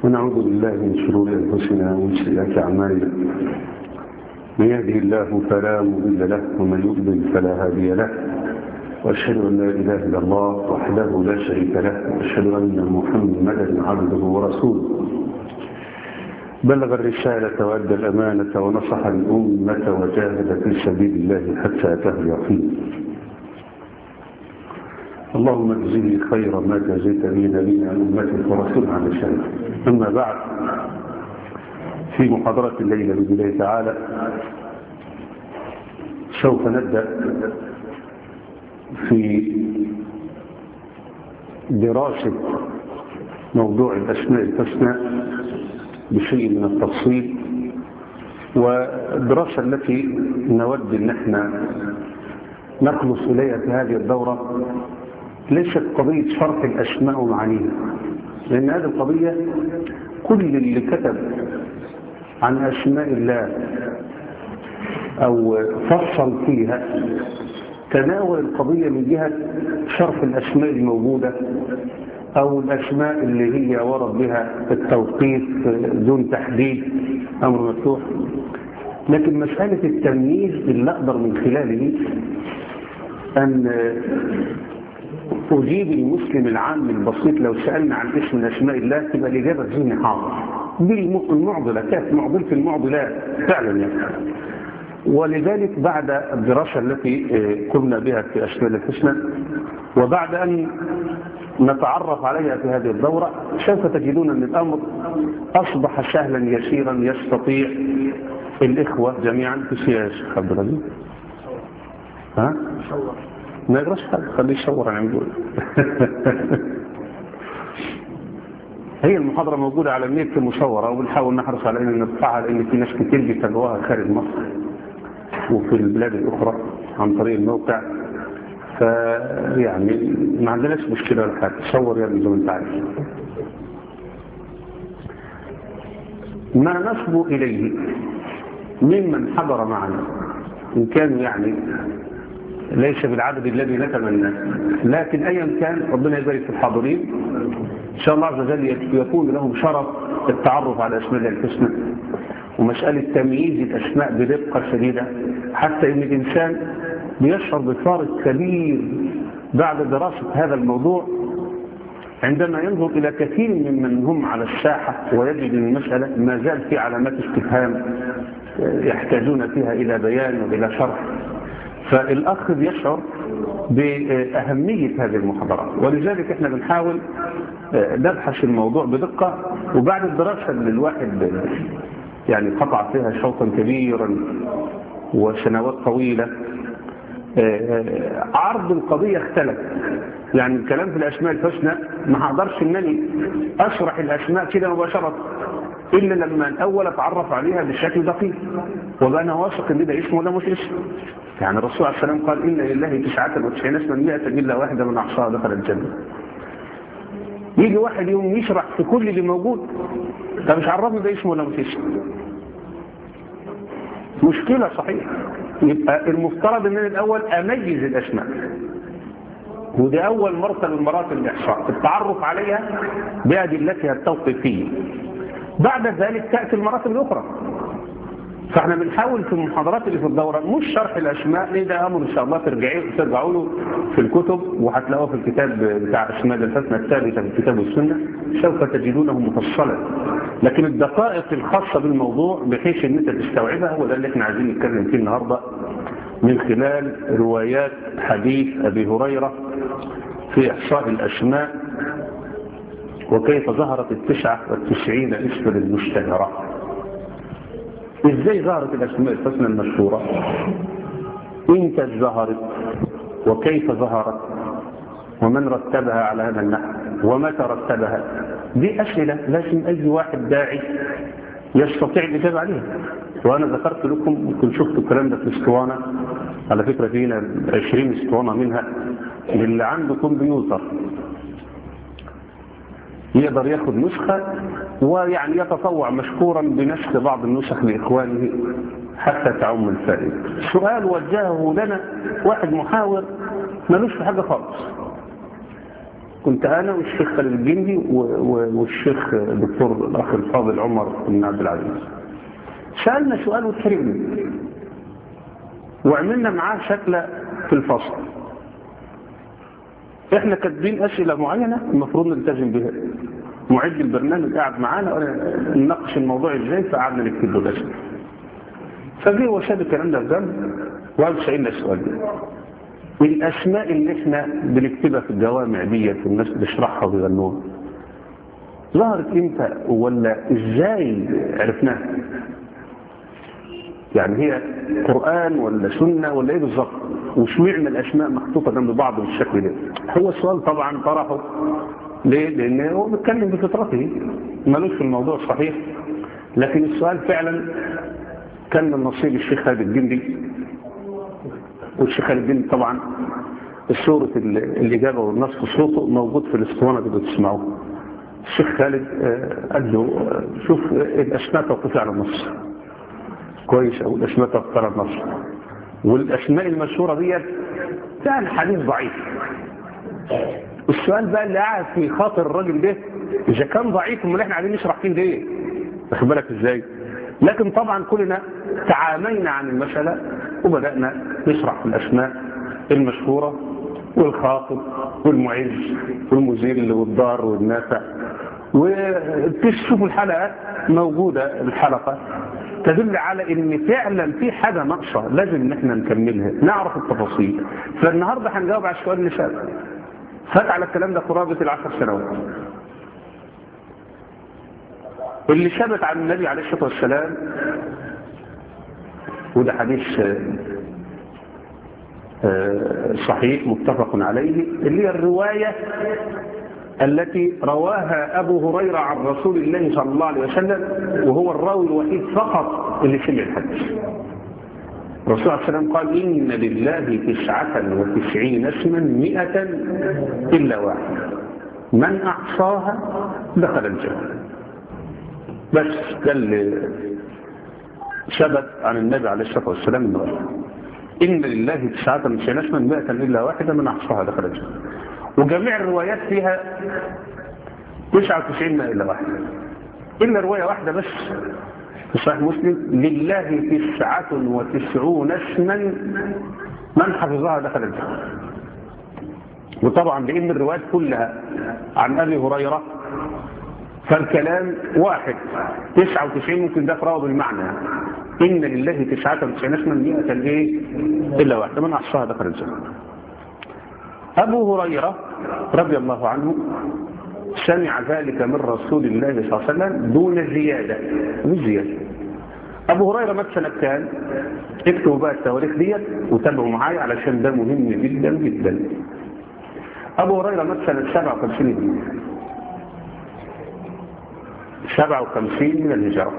ونعوذ بالله من شرور أنفسنا ومن سيئات أعمالنا من يهده الله فلا مضل له ومن يضلل فلا هادي له وأشهد أن لا إله إلا الله وحده لا شريك له وأشهد أن محمدا عبده ورسوله بلغ الرسالة وأدى الأمانة ونصح الأمة وجاهد في سبيل الله حتى أتاه اليقين اللهم اجزه خير ما جزيت به نبينا أمتك ورسول عن شأنه أما بعد في محاضرة الليلة بإذن الله تعالى سوف نبدأ في دراسة موضوع الأسماء الحسنى بشيء من التفصيل والدراسة التي نود أن احنا نخلص إليها في هذه الدورة ليست قضية شرح الأسماء ومعانيها لأن هذه القضية كل اللي كتب عن أسماء الله أو فصل فيها تناول القضية من جهة شرح الأسماء الموجودة أو الأسماء اللي هي ورد بها التوقيف دون تحديد أمر مفتوح لكن مسألة التمييز اللي أقدر من خلاله أن أجيب المسلم العام البسيط لو سألنا عن اسم من أسماء الله تبقى الإجابة ذهني حاضر بالمعضلة كانت معضلة المعضلات فعلا يعني ولذلك بعد الدراسة التي قمنا بها في أسماء الحسنى وبعد أن نتعرف عليها في هذه الدورة سوف تجدون أن الأمر أصبح سهلا يسيرا يستطيع الإخوة جميعا في سياسة عبد العزيز ها؟ ما يقراش حاجة خليه يشور عن يقول هي المحاضرة موجودة على النت مصورة وبنحاول نحرص على أن نرفعها لأن في ناس كتير بيتابعوها خارج مصر وفي البلاد الأخرى عن طريق الموقع فيعني ما عندناش مشكلة ولا حاجة تصور يا ابني زي ما انت عارف ما نصب إليه ممن حضر معنا إن كانوا يعني ليس بالعدد الذي نتمنى لكن أيا كان ربنا يبارك في الحاضرين إن شاء الله عز وجل يكون لهم شرف التعرف على أسماء الله الحسنى ومسألة تمييز الأسماء بدقة شديدة حتى إن الإنسان بيشعر بفارق كبير بعد دراسة هذا الموضوع عندما ينظر إلى كثير ممن هم على الساحة ويجد أن المسألة ما زال في علامات استفهام يحتاجون فيها إلى بيان وإلى شرح فالأخ بيشعر بأهمية هذه المحاضرات ولذلك احنا بنحاول نبحث الموضوع بدقة وبعد الدراسة اللي الواحد يعني قطع فيها شوطا كبيرا وسنوات طويلة عرض القضية اختلف يعني الكلام في الأسماء الحسنى ما هقدرش انني أشرح الأسماء كده مباشرة إلا لما الأول أتعرف عليها بشكل دقيق وبقى أنا واثق إن ده اسم ولا مش اسم يعني الرسول عليه السلام قال إن لله تسعة وتسعين اسما مئة إلا واحدة من أحصاها دخل الجنة يجي واحد يوم يشرح في كل اللي موجود طب مش عرفني ده اسم ولا مش اسم مشكلة صحيح يبقى المفترض ان انا الاول اميز الاسماء ودي اول مرتبه من مراتب الاحصاء التعرف عليها بادلتها التوقيفيه بعد ذلك تاتي المراتب الاخرى فاحنا بنحاول في المحاضرات اللي في الدورة مش شرح الأسماء ليه ده أمر إن شاء الله ترجعوا ترجعوا له في الكتب وهتلاقوه في الكتاب بتاع أسماء الحسنى الثابتة في الكتاب والسنة سوف تجدونه مفصلا لكن الدقائق الخاصة بالموضوع بحيث ان انت تستوعبها هو ده اللي احنا عايزين نتكلم فيه النهاردة من خلال روايات حديث أبي هريرة في إحصاء الأسماء وكيف ظهرت التسعة والتسعين اسم المشتهرة ازاي ظهرت الاسماء الحسنى المشهورة امتى ظهرت وكيف ظهرت ومن رتبها على هذا النحو ومتى رتبها دي اسئلة لازم اي واحد داعي يستطيع الاجابة عليها وانا ذكرت لكم ممكن شفتوا الكلام ده في اسطوانة على فكرة فينا 20 اسطوانة منها اللي عنده كمبيوتر يقدر ياخد نسخة ويعني يتطوع مشكورا بنسخ بعض النسخ لإخوانه حتى تعم الفائدة سؤال وجهه لنا واحد محاور ملوش في حاجة خالص كنت أنا والشيخ خالد الجندي والشيخ الدكتور الأخ الفاضل عمر بن عبد العزيز سألنا سؤال وتحرمنا وعملنا معاه شكل في الفصل احنا كاتبين أسئلة معينة المفروض نلتزم بها معد البرنامج قاعد معانا نناقش الموضوع ازاي فقعدنا نكتب له الأسئلة فجه وشاب الكلام ده في جنب وقال سألنا السؤال ده الأسماء اللي احنا بنكتبها في الجوامع ديت والناس بتشرحها وبيغنوها ظهرت امتى ولا ازاي عرفناها يعني هي قرآن ولا سنة ولا ايه بالظبط وشمعنا الأسماء محطوطة جنب بعض بالشكل ده هو السؤال طبعا طرحه ليه؟ لأن هو بيتكلم بفطرته ملوش في الموضوع صحيح لكن السؤال فعلا كان من نصيب الشيخ خالد الجندي والشيخ خالد الجندي طبعا صورة الإجابة والنص في صوته موجود في الاسطوانة اللي بتسمعوه الشيخ خالد قال له شوف الأسماء توقفي على النص كويس أو الأسماء توقفي على النص والأسماء المشهورة ديت كان حديث ضعيف السؤال بقى اللي قاعد في خاطر الراجل ده إذا كان ضعيف امال احنا قاعدين نشرح فيه ليه واخد بالك ازاي لكن طبعا كلنا تعامينا عن المسألة وبدأنا نشرح في الأسماء المشهورة والخاطب والمعز والمذل والضار والنافع وتشوفوا الحلقة موجودة الحلقة تدل على ان فعلا في حاجة ناقصة لازم ان احنا نكملها نعرف التفاصيل فالنهاردة هنجاوب على السؤال اللي فات فات على الكلام ده قرابة العشر سنوات اللي ثبت عن النبي عليه الصلاة والسلام وده حديث صحيح متفق عليه اللي هي الرواية التي رواها أبو هريرة عن رسول الله صلى الله عليه وسلم وهو الراوي الوحيد فقط اللي سمع الحديث الرسول صلى الله عليه وسلم قال إن لله تسعة وتسعين اسما مئة إلا واحد من أحصاها دخل الجنة بس ده اللي ثبت عن النبي عليه الصلاة والسلام انه قال إن لله تسعة وتسعين اسما مئة إلا واحدة من أحصاها دخل الجنة وجميع الروايات فيها 99 إلا واحدة إلا رواية واحدة بس في صحيح مسلم لله تسعة وتسعون اسما من حفظها دخل الجنة وطبعا لأن الروايات كلها عن أبي هريرة فالكلام واحد 99 ممكن ده فراغ بالمعنى إن لله تسعة وتسعين اسما مئة إيه إلا واحدة من أحصاها دخل الجنة أبو هريرة رضي الله عنه سمع ذلك من رسول الله صلى الله عليه وسلم دون زيادة مش زيادة أبو هريرة مات سنة كان اكتبوا بقى التواريخ ديت وتابعوا معايا علشان ده مهم جدا جدا أبو هريرة مات سنة 57 هجرية 57 من الهجرة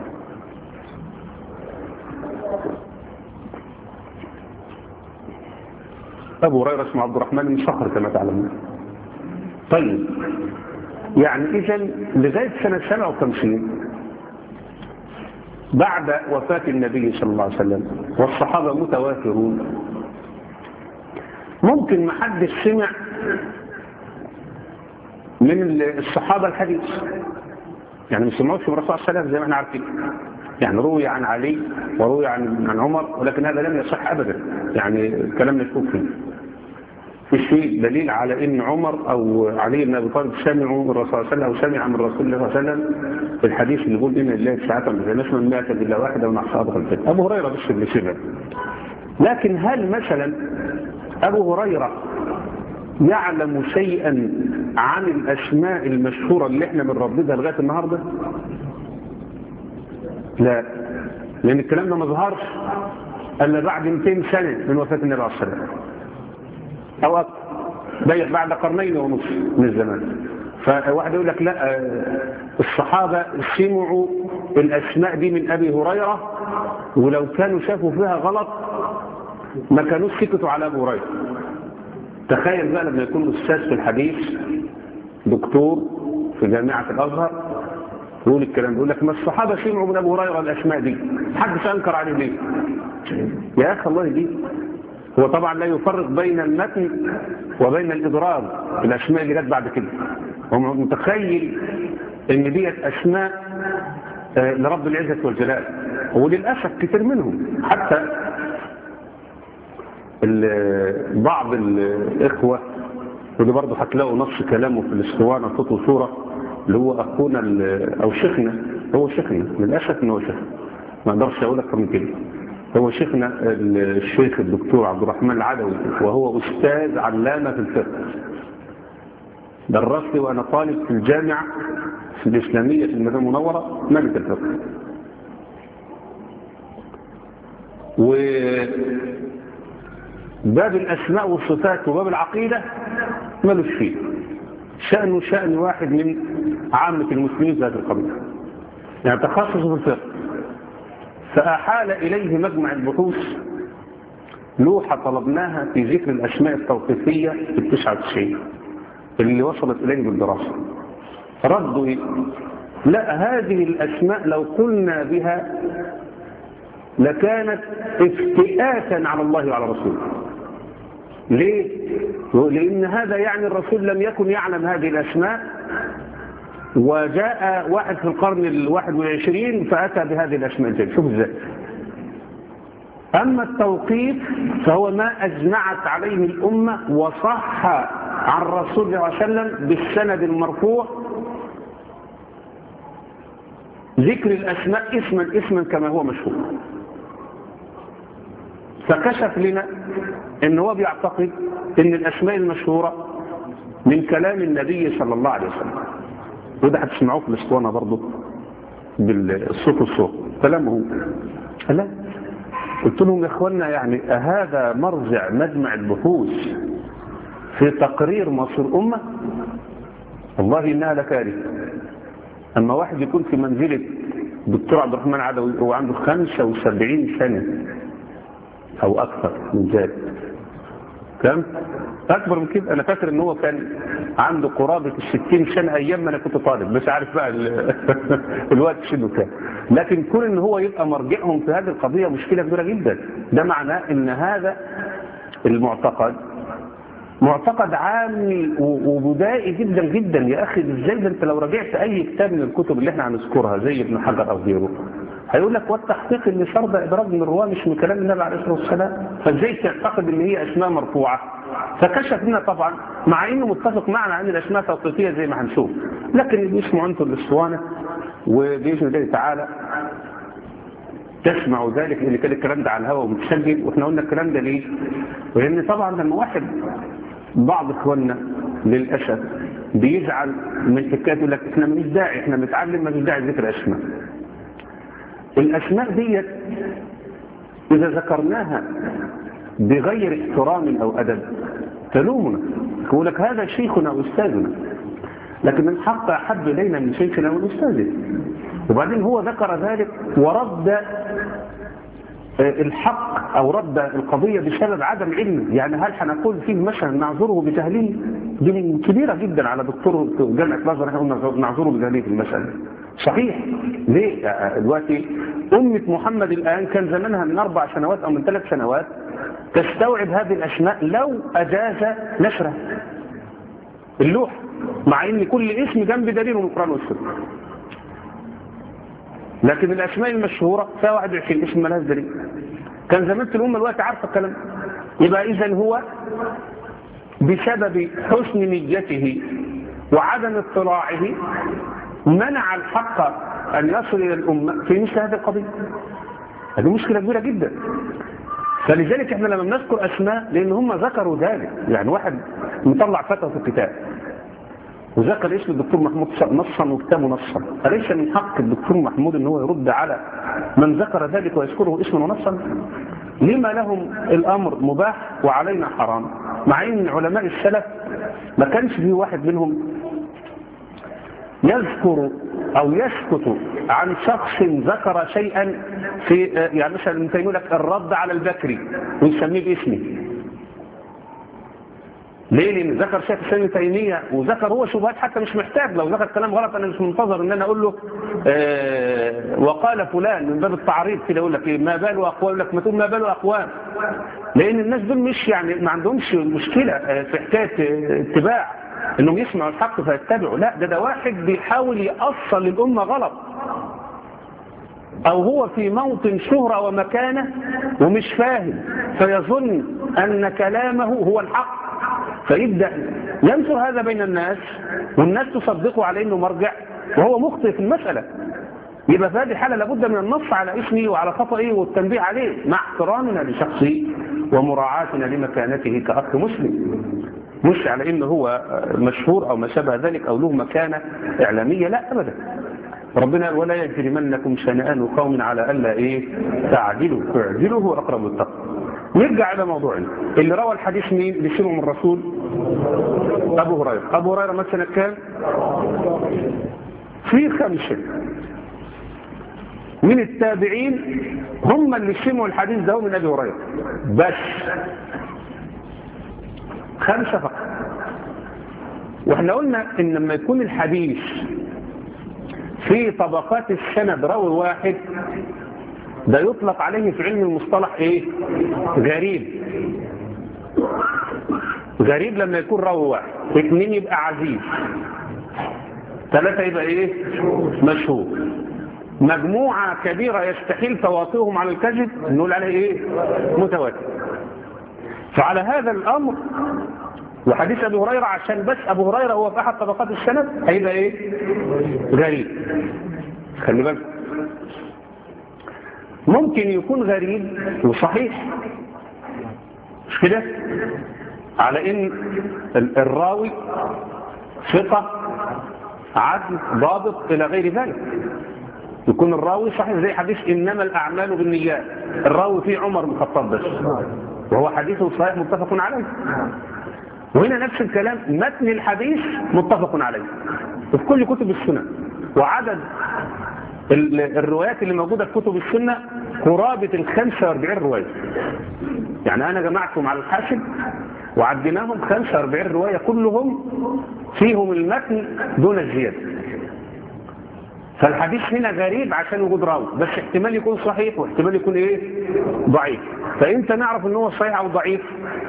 أبو هريرة اسمه عبد الرحمن بن صخر كما تعلمون طيب يعني إذا لغاية سنة 57 بعد وفاة النبي صلى الله عليه وسلم والصحابة متوافرون ممكن ما حدش سمع من الصحابة الحديث يعني ما سمعوش من الرسول صلى الله عليه وسلم زي ما احنا عارفين يعني روي عن علي وروي عن عن عمر ولكن هذا لم يصح ابدا يعني الكلام مشكوك فيه مش فيه دليل على ان عمر او علي بن ابي طالب سمعوا من الرسول صلى الله عليه وسلم او سمع من رسول الله صلى الله عليه وسلم في الحديث اللي يقول ان الله ساعه من من 100 الا واحده من اصحاب الجنه ابو هريره بس اللي سمع لكن هل مثلا ابو هريره يعلم شيئا عن الاسماء المشهوره اللي احنا بنرددها لغايه النهارده لا لان الكلام ده ما ظهرش الا بعد 200 سنه من وفاه النبي عليه الصلاه والسلام او اكثر بعد قرنين ونصف من الزمان فواحد يقول لك لا الصحابه سمعوا الاسماء دي من ابي هريره ولو كانوا شافوا فيها غلط ما كانوش سكتوا على ابو هريره تخيل بقى لما يكون استاذ في الحديث دكتور في جامعه الازهر يقول الكلام يقول لك ما الصحابه سمعوا من ابو هريره الاسماء دي حد انكر عليه ليه يا اخي الله يهديك هو طبعا لا يفرق بين المتن وبين الإضراب الأسماء اللي جت بعد كده هو متخيل ان ديت أسماء لرب العزة والجلال وللأسف كتير منهم حتى بعض الإخوة ودي برضه هتلاقوا نص كلامه في الاسطوانة صوت وصورة اللي هو أخونا أو شيخنا هو شيخنا للأسف إن هو شيخنا ما أقدرش أقول أكثر من كده هو شيخنا الشيخ الدكتور عبد الرحمن العدوي وهو أستاذ علامة في الفقه درست وأنا طالب في الجامعة الإسلامية في المدينة المنورة مادة الفقه وباب الأسماء والصفات وباب العقيدة ملوش فيه شأنه شأن واحد من عامة المسلمين ذات القبيلة يعني تخصص في الفقه فأحال إليه مجمع البحوث لوحة طلبناها في ذكر الأسماء التوقيفية في التسعة وتسعين اللي وصلت إليه بالدراسة ردوا إيه؟ لا هذه الأسماء لو قلنا بها لكانت افتئاتا على الله وعلى رسوله ليه؟ لأن هذا يعني الرسول لم يكن يعلم هذه الأسماء وجاء واحد في القرن الواحد والعشرين فأتى بهذه الأسماء الجديدة شوف ازاي أما التوقيف فهو ما أجمعت عليه الأمة وصح عن الرسول صلى الله عليه وسلم بالسند المرفوع ذكر الأسماء اسما اسما كما هو مشهور فكشف لنا ان هو بيعتقد ان الأسماء المشهورة من كلام النبي صلى الله عليه وسلم وده هتسمعوه في الاسطوانة برضه بالصوت والصوت كلامه لا قلت لهم يا اخوانا يعني هذا مرجع مجمع البحوث في تقرير مصير أمة والله إنها لكارثة أما واحد يكون في منزلة دكتور عبد الرحمن عدوي هو عنده 75 سنة أو أكثر من ذلك كم؟ أكبر من كده أنا فاكر إن هو كان عنده قرابة الستين سنة أيام ما أنا كنت طالب مش عارف بقى الوقت شنو كان لكن كون إن هو يبقى مرجعهم في هذه القضية مشكلة كبيرة جدا ده معناه إن هذا المعتقد معتقد عامي وبدائي جدا جدا يا أخي ازاي ده انت لو رجعت أي كتاب من الكتب اللي احنا هنذكرها زي ابن حجر أو غيره هيقول لك والتحقيق اللي شرط إدراج من الرواة مش من كلام النبي عليه الصلاة والسلام فازاي تعتقد ان هي أسماء مرفوعة فكشف لنا طبعا مع انه متفق معنا ان الأسماء توقيفية زي ما هنشوف لكن اللي اسمه انتم الاسطوانة وبإذن الله تعالى تسمعوا ذلك لان كان الكلام ده على الهواء ومتسجل واحنا قلنا الكلام ده ليه؟ لان طبعا لما واحد بعض اخواننا للاسف بيزعل من حكايه يقول لك احنا مش داعي احنا بنتعلم مش داعي ذكر اسماء الاسماء ديت اذا ذكرناها بغير احترام او ادب تلومنا يقول لك هذا شيخنا واستاذنا لكن الحق احب الينا من شيخنا والاستاذ وبعدين هو ذكر ذلك ورد الحق أو رد القضية بسبب عدم علمه يعني هل هنقول فيه مثلا نعذره بجهله دي كبيرة جدا على دكتور جامعة الازهر احنا قلنا نعذره بجهله في المسألة صحيح ليه دلوقتي أمة محمد الآن كان زمانها من أربع سنوات أو من ثلاث سنوات تستوعب هذه الأسماء لو أجاز نشرها اللوح مع ان كل اسم جنب دليل من القرآن والسنة لكن الأسماء المشهورة فيها 21 اسم ملهاش دليل كان زمان الأمة الوقت عارفة الكلام يبقى إذا هو بسبب حسن نيته وعدم اطلاعه منع الحق أن يصل إلى الأمة في مثل هذه القضية هذه مشكلة كبيرة جدا فلذلك احنا لما بنذكر أسماء لأن هم ذكروا ذلك يعني واحد مطلع فتوى في الكتاب وذكر اسم الدكتور محمود نصا وكتابه نصا أليس من حق الدكتور محمود ان هو يرد على من ذكر ذلك ويذكره اسما ونصا لما لهم الأمر مباح وعلينا حرام مع ان علماء السلف ما كانش في واحد منهم يذكر أو يسكت عن شخص ذكر شيئا في يعني مثلا يقول لك الرد على البكري ويسميه باسمه ليه لان ذكر شيخ الاسلام ابن تيميه وذكر هو شبهات حتى مش محتاج لو ذكر كلام غلط انا مش منتظر ان انا اقول له آه وقال فلان من باب التعريض كده يقول لك إيه ما بال اقوام لك ما تقول ما بال اقوام لان الناس دول مش يعني ما عندهمش مشكله آه في حكايه آه اتباع انهم يسمعوا الحق فيتبعوا لا ده ده واحد بيحاول يأصل للامه غلط او هو في موطن شهرة ومكانة ومش فاهم فيظن ان كلامه هو الحق فيبدأ ينشر هذا بين الناس والناس تصدقه على انه مرجع وهو مخطئ في المسألة يبقى في هذه الحالة لابد من النص على اسمه وعلى خطئه والتنبيه عليه مع احترامنا لشخصه ومراعاتنا لمكانته كأخ مسلم مش على انه هو مشهور او ما شابه ذلك او له مكانة اعلامية لا ابدا ربنا ولا يجرمنكم شنآن قوم على ألا إيه تعدلوا اعدلوا هو أقرب التقوى نرجع إلى موضوعنا اللي روى الحديث مين اللي سمعه من الرسول أبو هريرة أبو هريرة مثلا كان في خمسة من التابعين هم اللي سمعوا الحديث ده من أبي هريرة بس خمسة فقط واحنا قلنا ان لما يكون الحديث في طبقات السند راوي واحد ده يطلق عليه في علم المصطلح ايه غريب غريب لما يكون راوي واحد اثنين يبقى عزيز ثلاثة يبقى ايه مشهور مجموعة كبيرة يستحيل تواطئهم على الكذب نقول عليه ايه متواتر فعلى هذا الامر وحديث ابي هريره عشان بس ابو هريره هو في احد طبقات السند هيبقى ايه غريب خلي بالك ممكن يكون غريب وصحيح مش كده على ان الراوي ثقه عدل ضابط الى غير ذلك يكون الراوي صحيح زي حديث انما الاعمال بالنيات الراوي فيه عمر بن الخطاب بس وهو حديث صحيح متفق عليه وهنا نفس الكلام متن الحديث متفق عليه وفي كل كتب السنة وعدد الروايات اللي موجودة في كتب السنة قرابة ال 45 رواية يعني أنا جمعتهم على الحاسب وعديناهم 45 رواية كلهم فيهم المتن دون الزيادة فالحديث هنا غريب عشان وجود راوي بس احتمال يكون صحيح واحتمال يكون ايه ضعيف فانت نعرف ان هو صحيح او ضعيف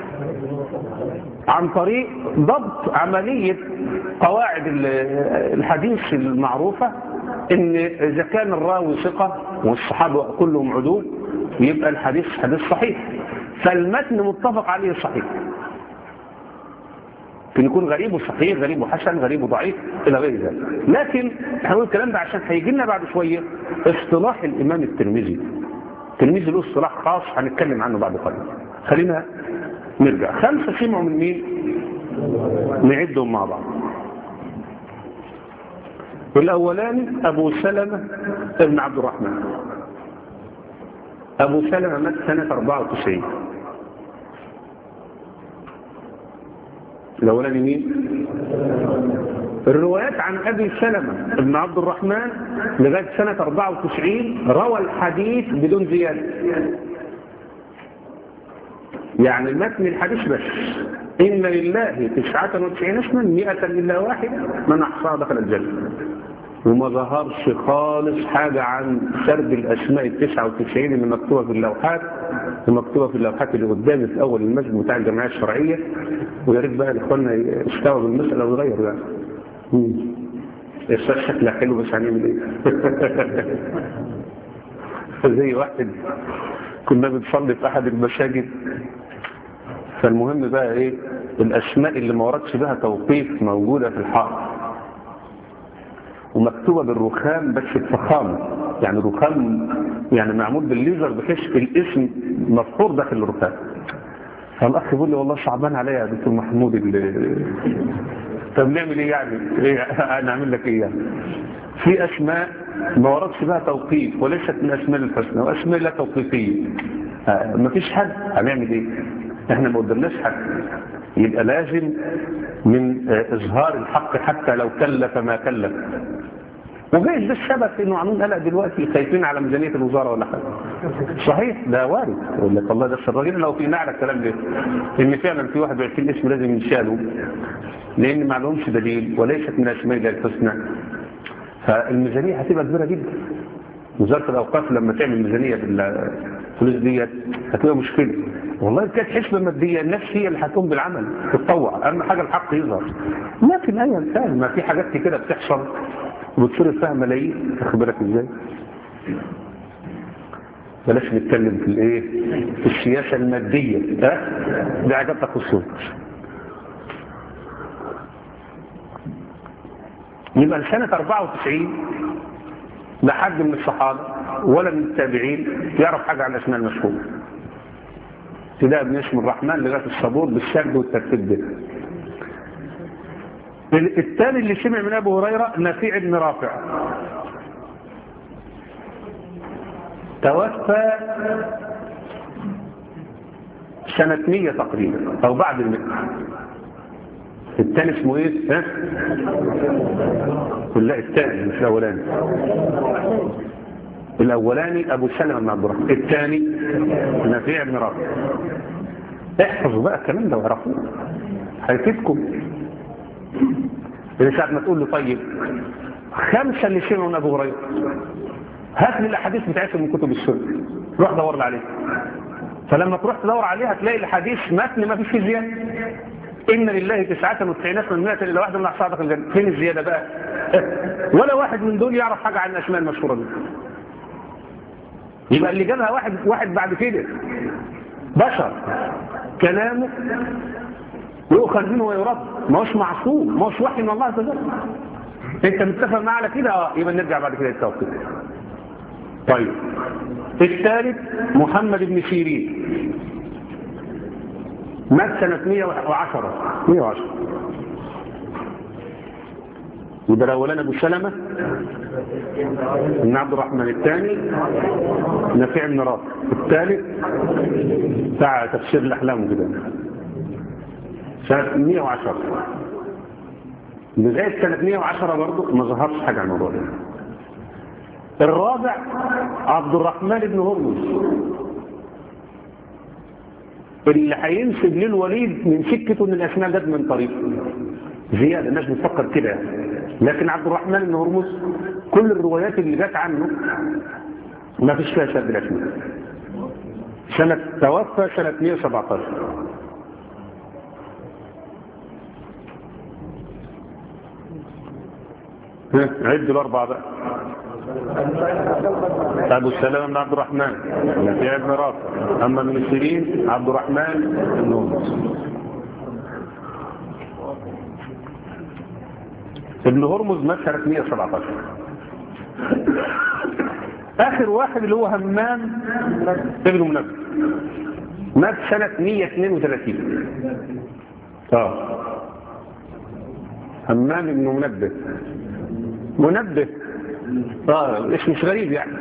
عن طريق ضبط عملية قواعد الحديث المعروفة ان اذا كان الراوي ثقة والصحابة كلهم عدول يبقى الحديث حديث صحيح فالمتن متفق عليه صحيح ممكن يكون غريب وصحيح غريب وحسن غريب وضعيف الى غير ذلك لكن هنقول الكلام ده عشان هيجي لنا بعد شويه اصطلاح الامام الترمذي الترمذي له اصطلاح خاص هنتكلم عنه بعد قليل خلينا نرجع خمسه سمعوا من مين نعدهم مع بعض الاولاني ابو سلمه ابن عبد الرحمن ابو سلمه مات سنه 94 الأولاني مين الروايات عن أبي سلمة بن عبد الرحمن لغاية سنة 94 روى الحديث بدون زيادة يعني متن الحديث بس إن لله تسعة وتسعين اسما مئة إلا واحدة من أحصاها دخل الجنة وما ظهرش خالص حاجة عن سرد الأسماء التسعة وتسعين اللي مكتوبة في اللوحات ومكتوبة في اللوحات اللي قدامي في أول المسجد بتاع الجمعية الشرعية ويا ريت بقى الإخواننا يستوعبوا المسألة ويغيروا يعني. الأستاذ شكلها حلو بس هنعمل إيه؟ زي واحد كنا بنصلي في أحد المساجد فالمهم بقى إيه الأسماء اللي ما وردش بها توقيف موجودة في الحائط ومكتوبة بالرخام بس بفخامة يعني رخام يعني معمول بالليزر بحيث الاسم مفحور داخل الرخام فالاخ بيقول لي والله صعبان عليا يا دكتور محمود اللي... طب نعمل ايه يعني إيه نعمل لك ايه يعني في اسماء ما وردش بها توقيف وليست من اسماء الحسنى واسماء لا توقيفيه آه ما فيش حد هنعمل ايه احنا ما قدرناش حد يبقى لازم من آه اظهار الحق حتى لو كلف ما كلف وجايز ده السبب في انه عاملين قلق دلوقتي خايفين على ميزانيه الوزاره ولا حاجه صحيح ده وارد يقول لك والله ده الراجل لو في نعرة الكلام ده ان فعلا في 21 اسم لازم ينشالوا لان ما لهمش دليل وليست من اسماء الله الحسنى فالميزانيه هتبقى كبيره جدا وزاره الاوقاف لما تعمل ميزانيه بالفلوس ديت هتبقى مشكله والله كانت حسبه ماديه الناس هي اللي هتقوم بالعمل تتطوع اهم حاجه الحق يظهر لكن ايا كان ما في حاجات كده بتحصل وبتصرف فيها ملايين واخد بالك ازاي بلاش نتكلم في الايه في السياسه الماديه ها دي حاجات تخصنا يبقى سنة 94 لا حد من الصحابة ولا من التابعين يعرف حاجة عن الأسماء المشهورة ابتداء من اسم الرحمن لغاية الصبور بالسرد والترتيب ده الثاني اللي سمع من أبو هريرة نفيع بن رافع توفى سنة 100 تقريبا أو بعد المئة الثاني اسمه ايه ها لا الثاني مش الاولاني الاولاني ابو سلمة بن عبد الرحمن الثاني نفيع بن رافع احفظوا بقى الكلام ده واعرفوه هيفيدكم اللي ساعة ما تقول له طيب خمسة اللي سمعوا من ابو هريره هات لي الاحاديث بتاعتهم من كتب السنه روح دور لي عليها فلما تروح تدور عليها تلاقي الحديث متن ما فيش فيه زياده إن لله تسعة وتسعين اسما من مئة إلا واحد من أحصادك الجنة فين الزيادة بقى ولا واحد من دول يعرف حاجة عن الأسماء المشهورة دي يبقى اللي جابها واحد واحد بعد كده بشر كلامه يؤخذ منه ويرد ما هوش معصوم ما هوش وحي من الله عز وجل انت متفق معاه على كده اه يبقى نرجع بعد كده للتوقيت طيب الثالث محمد بن سيرين مات سنة 110 110 وده الأولان أبو سلمة بن عبد الرحمن الثاني نفيع بن رافع الثالث بتاع تفسير الأحلام كده سنة 110 لغاية سنة 110 برضه ما ظهرش حاجة عن الموضوع ده الرابع عبد الرحمن بن هرمز اللي هينسب للوليد من سكته ان الاسماء جت من طريقه زياده الناس بتفكر كده لكن عبد الرحمن بن هرمز كل الروايات اللي جت عنه ما فيش فيها شد الاسماء سنة توفى سنة 117 عد الأربعة بقى أبو السلام بن عبد الرحمن نفيع بن رافع أما من السيرين عبد الرحمن بن هرمز ابن هرمز مات سنة 117 آخر واحد اللي هو همام ابن منبه مات سنة 132 اه همام ابن منبه منبه اه اسم مش غريب يعني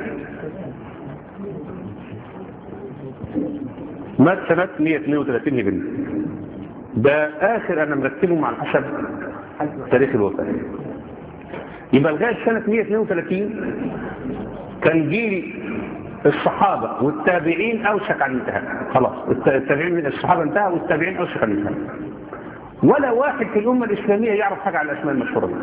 مات سنة 132 هجري ده آخر أنا مرتبه مع الحسب تاريخ الوفاة يبقى لغاية سنة 132 كان جيل الصحابة والتابعين أوشك عن الانتهاء خلاص التابعين من الصحابة انتهى والتابعين أوشك عن الانتهاء ولا واحد في الأمة الإسلامية يعرف حاجة عن الأسماء المشهورة دي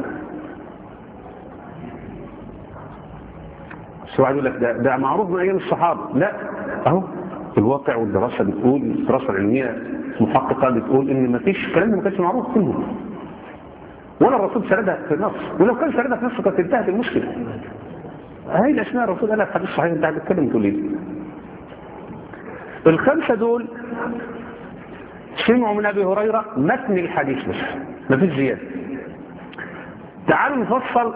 السؤال يقول لك ده, ده معروف من أيام الصحابة لا أهو الواقع والدراسة بتقول الدراسة العلمية محققة بتقول إن ما فيش الكلام ده ما كانش معروف فيهم ولا الرسول سردها في نص ولو كان سردها في نص كانت انتهت المشكلة هاي الأسماء الرسول قالها في حديث صحيح انت هتتكلم تقول ايه الخمسة دول سمعوا من أبي هريرة متن الحديث بس ما فيش زيادة تعالوا نفصل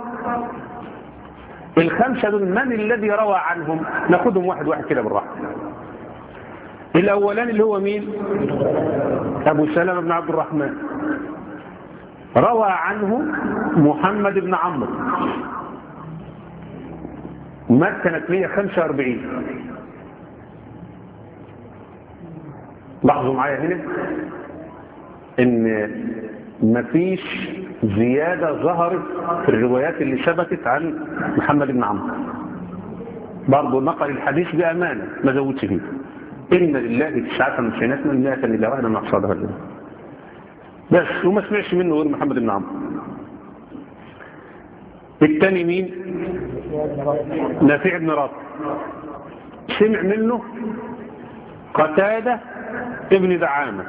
الخمسة دول من الذي روى عنهم ناخدهم واحد واحد كده بالراحة الأولان اللي هو مين أبو سلمة بن عبد الرحمن روى عنه محمد بن عمرو مات سنة 145 لاحظوا معايا هنا ان مفيش زيادة ظهرت في الروايات اللي ثبتت عن محمد بن عمرو برضه نقل الحديث بأمانة ما زودش فيه إن لله تسعة وتسعين اسما مئة إلا واحدة من أحصادها لله بس وما سمعش منه غير محمد بن عمرو الثاني مين نافع بن رافع سمع منه قتادة ابن دعامة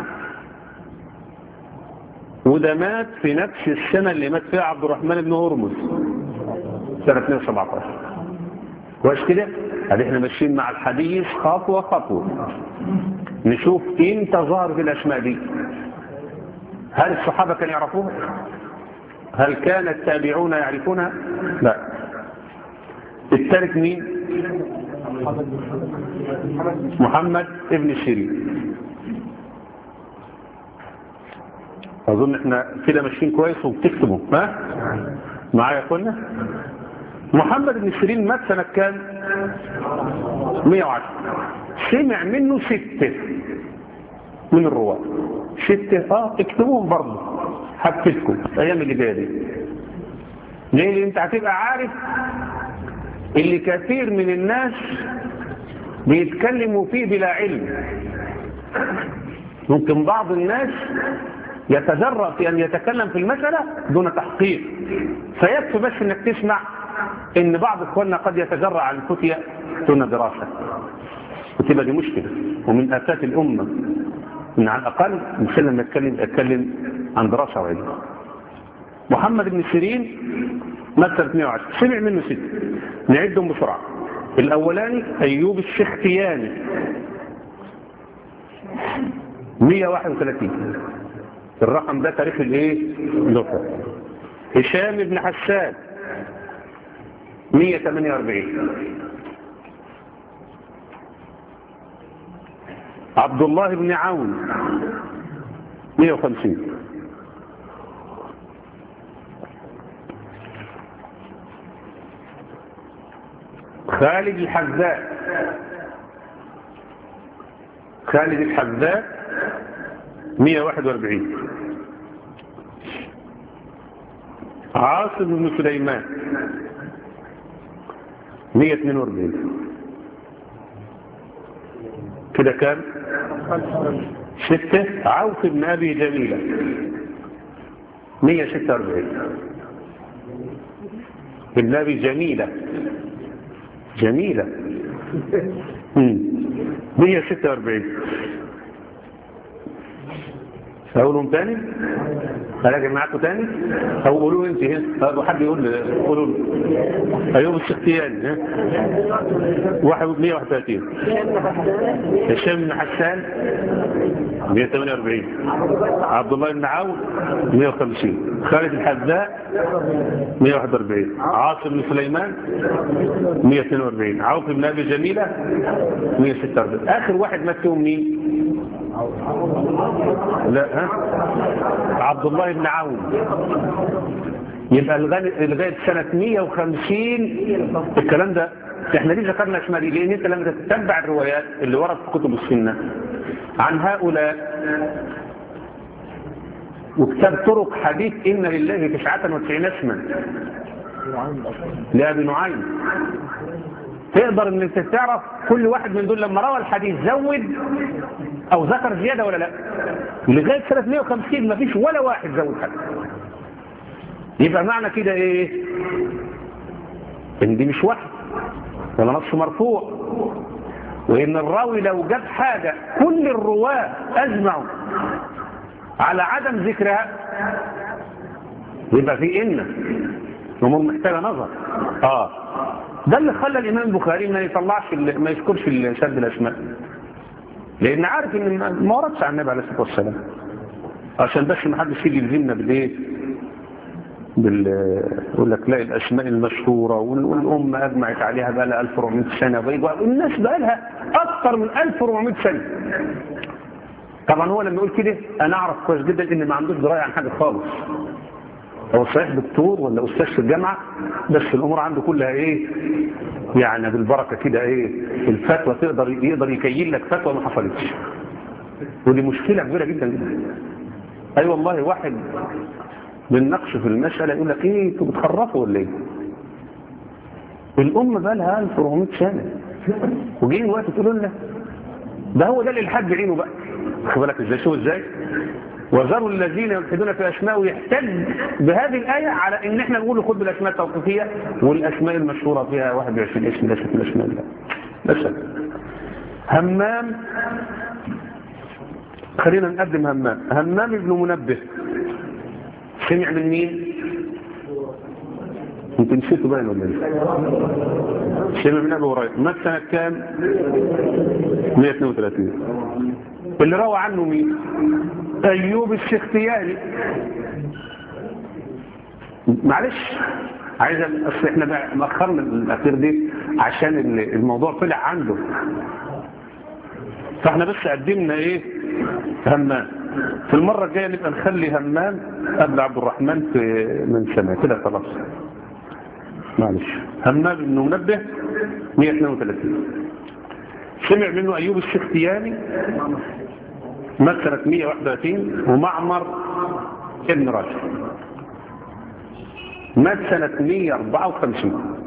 وده مات في نفس السنة اللي مات فيها عبد الرحمن بن هرمز سنة 217 كويس كده؟ ادي احنا ماشيين مع الحديث خطوة خطوة نشوف امتى ظهرت الاسماء دي هل الصحابة كانوا يعرفوها؟ هل كان التابعون يعرفونها؟ لا الثالث مين؟ محمد ابن سيرين أظن احنا كده ماشيين كويس وبتكتبوا ها؟ معايا قلنا محمد بن سيرين مات سنة كام 110 سمع منه ستة من الرواة ستة اه اكتبوهم برضه هكتبكم الايام اللي جايه دي ليه اللي انت هتبقى عارف اللي كثير من الناس بيتكلموا فيه بلا علم ممكن بعض الناس يتجرأ في أن يتكلم في المسألة دون تحقيق فيكفي بس أنك تسمع أن بعض إخواننا قد يتجرأ عن الفتية دون دراسة وتبقى دي مشكلة ومن آفات الأمة إن على الأقل مش لما يتكلم يتكلم عن دراسة وعلم محمد بن سيرين مثل 110 سمع منه ست نعدهم بسرعة الأولاني أيوب الشختياني 131 الرقم ده تاريخ الايه الوفاة هشام بن حسان 148 عبد الله بن عون 150 خالد الحذاء خالد الحذاء 141 عاصم بن سليمان 142 كده كام ستة عوف بن أبي جميلة 146 ابن أبي جميلة جميلة 146 أقولهم تاني أراجع معاكم تاني أو قولوا أنت هنا حد يقول قولوا أيوب السختياني واحد 131 هشام بن حسان 148 عبد الله بن عون 150 خالد الحذاء 141 عاصم بن سليمان 142 عوف بن أبي جميلة 146 آخر واحد مات فيهم مين؟ لا ها عبد الله بن عون يبقى لغايه سنه 150 الكلام ده احنا ليه ذكرنا اسماء دي لان انت لما تتبع الروايات اللي ورد في كتب السنه عن هؤلاء وكتاب طرق حديث ان لله تسعة وتسعين اسما لابي نعيم تقدر ان انت تعرف كل واحد من دول لما روى الحديث زود او ذكر زيادة ولا لا لغاية سنة 150 ما فيش ولا واحد زود حاجة يبقى معنى كده ايه ان دي مش واحد ولا نص مرفوع وان الراوي لو جاب حاجة كل الرواة اجمعوا على عدم ذكرها يبقى في ان الامور محتاجة نظر اه ده اللي خلى الامام البخاري ما يطلعش ما يذكرش شد الاسماء لان عارف ان ما وردش عن النبي عليه الصلاه والسلام عشان بس ما حدش يجي يلزمنا بالايه بال يقول لك لا الاسماء المشهوره والامه اجمعت عليها بقى لها 1400 سنه الناس بقى لها اكثر من 1400 سنه طبعا هو لما يقول كده انا اعرف كويس جدا ان ما عندوش درايه عن حاجه خالص هو صحيح دكتور ولا استاذ في الجامعه بس الامور عنده كلها ايه يعني بالبركه كده ايه الفتوى تقدر يقدر يكيل لك فتوى ما حصلتش ودي مشكله كبيره جدا جدا اي أيوة والله واحد بالنقش في المساله يقول لك ايه انتوا بتخرفوا ولا ايه الأمة بقى لها 1400 سنة وجايين وقت تقولوا لنا ده هو ده الإلحاد بعينه بقى خد بالك ازاي شو ازاي وذروا الذين يلحدون في أسماء ويحتج بهذه الآية على إن احنا نقول خد بالأسماء التوقيفية والأسماء المشهورة فيها 21 اسم ليست من الأسماء الله بس همام خلينا نقدم همام همام ابن منبه سمع من مين انت نسيته باين ولا ايه سمع من ابي هريره مات سنه كام 132 اللي روى عنه مين ايوب السختياني معلش عايز اصل احنا بقى مأخرنا الاخير دي عشان الموضوع طلع عنده فاحنا بس قدمنا ايه همام في المرة الجاية نبقى نخلي همام قبل عبد الرحمن في من سنة كده خلاص معلش همام بن منبه 132 سمع منه أيوب السختياني مات سنة 131 ومعمر ابن راشد مات سنة 154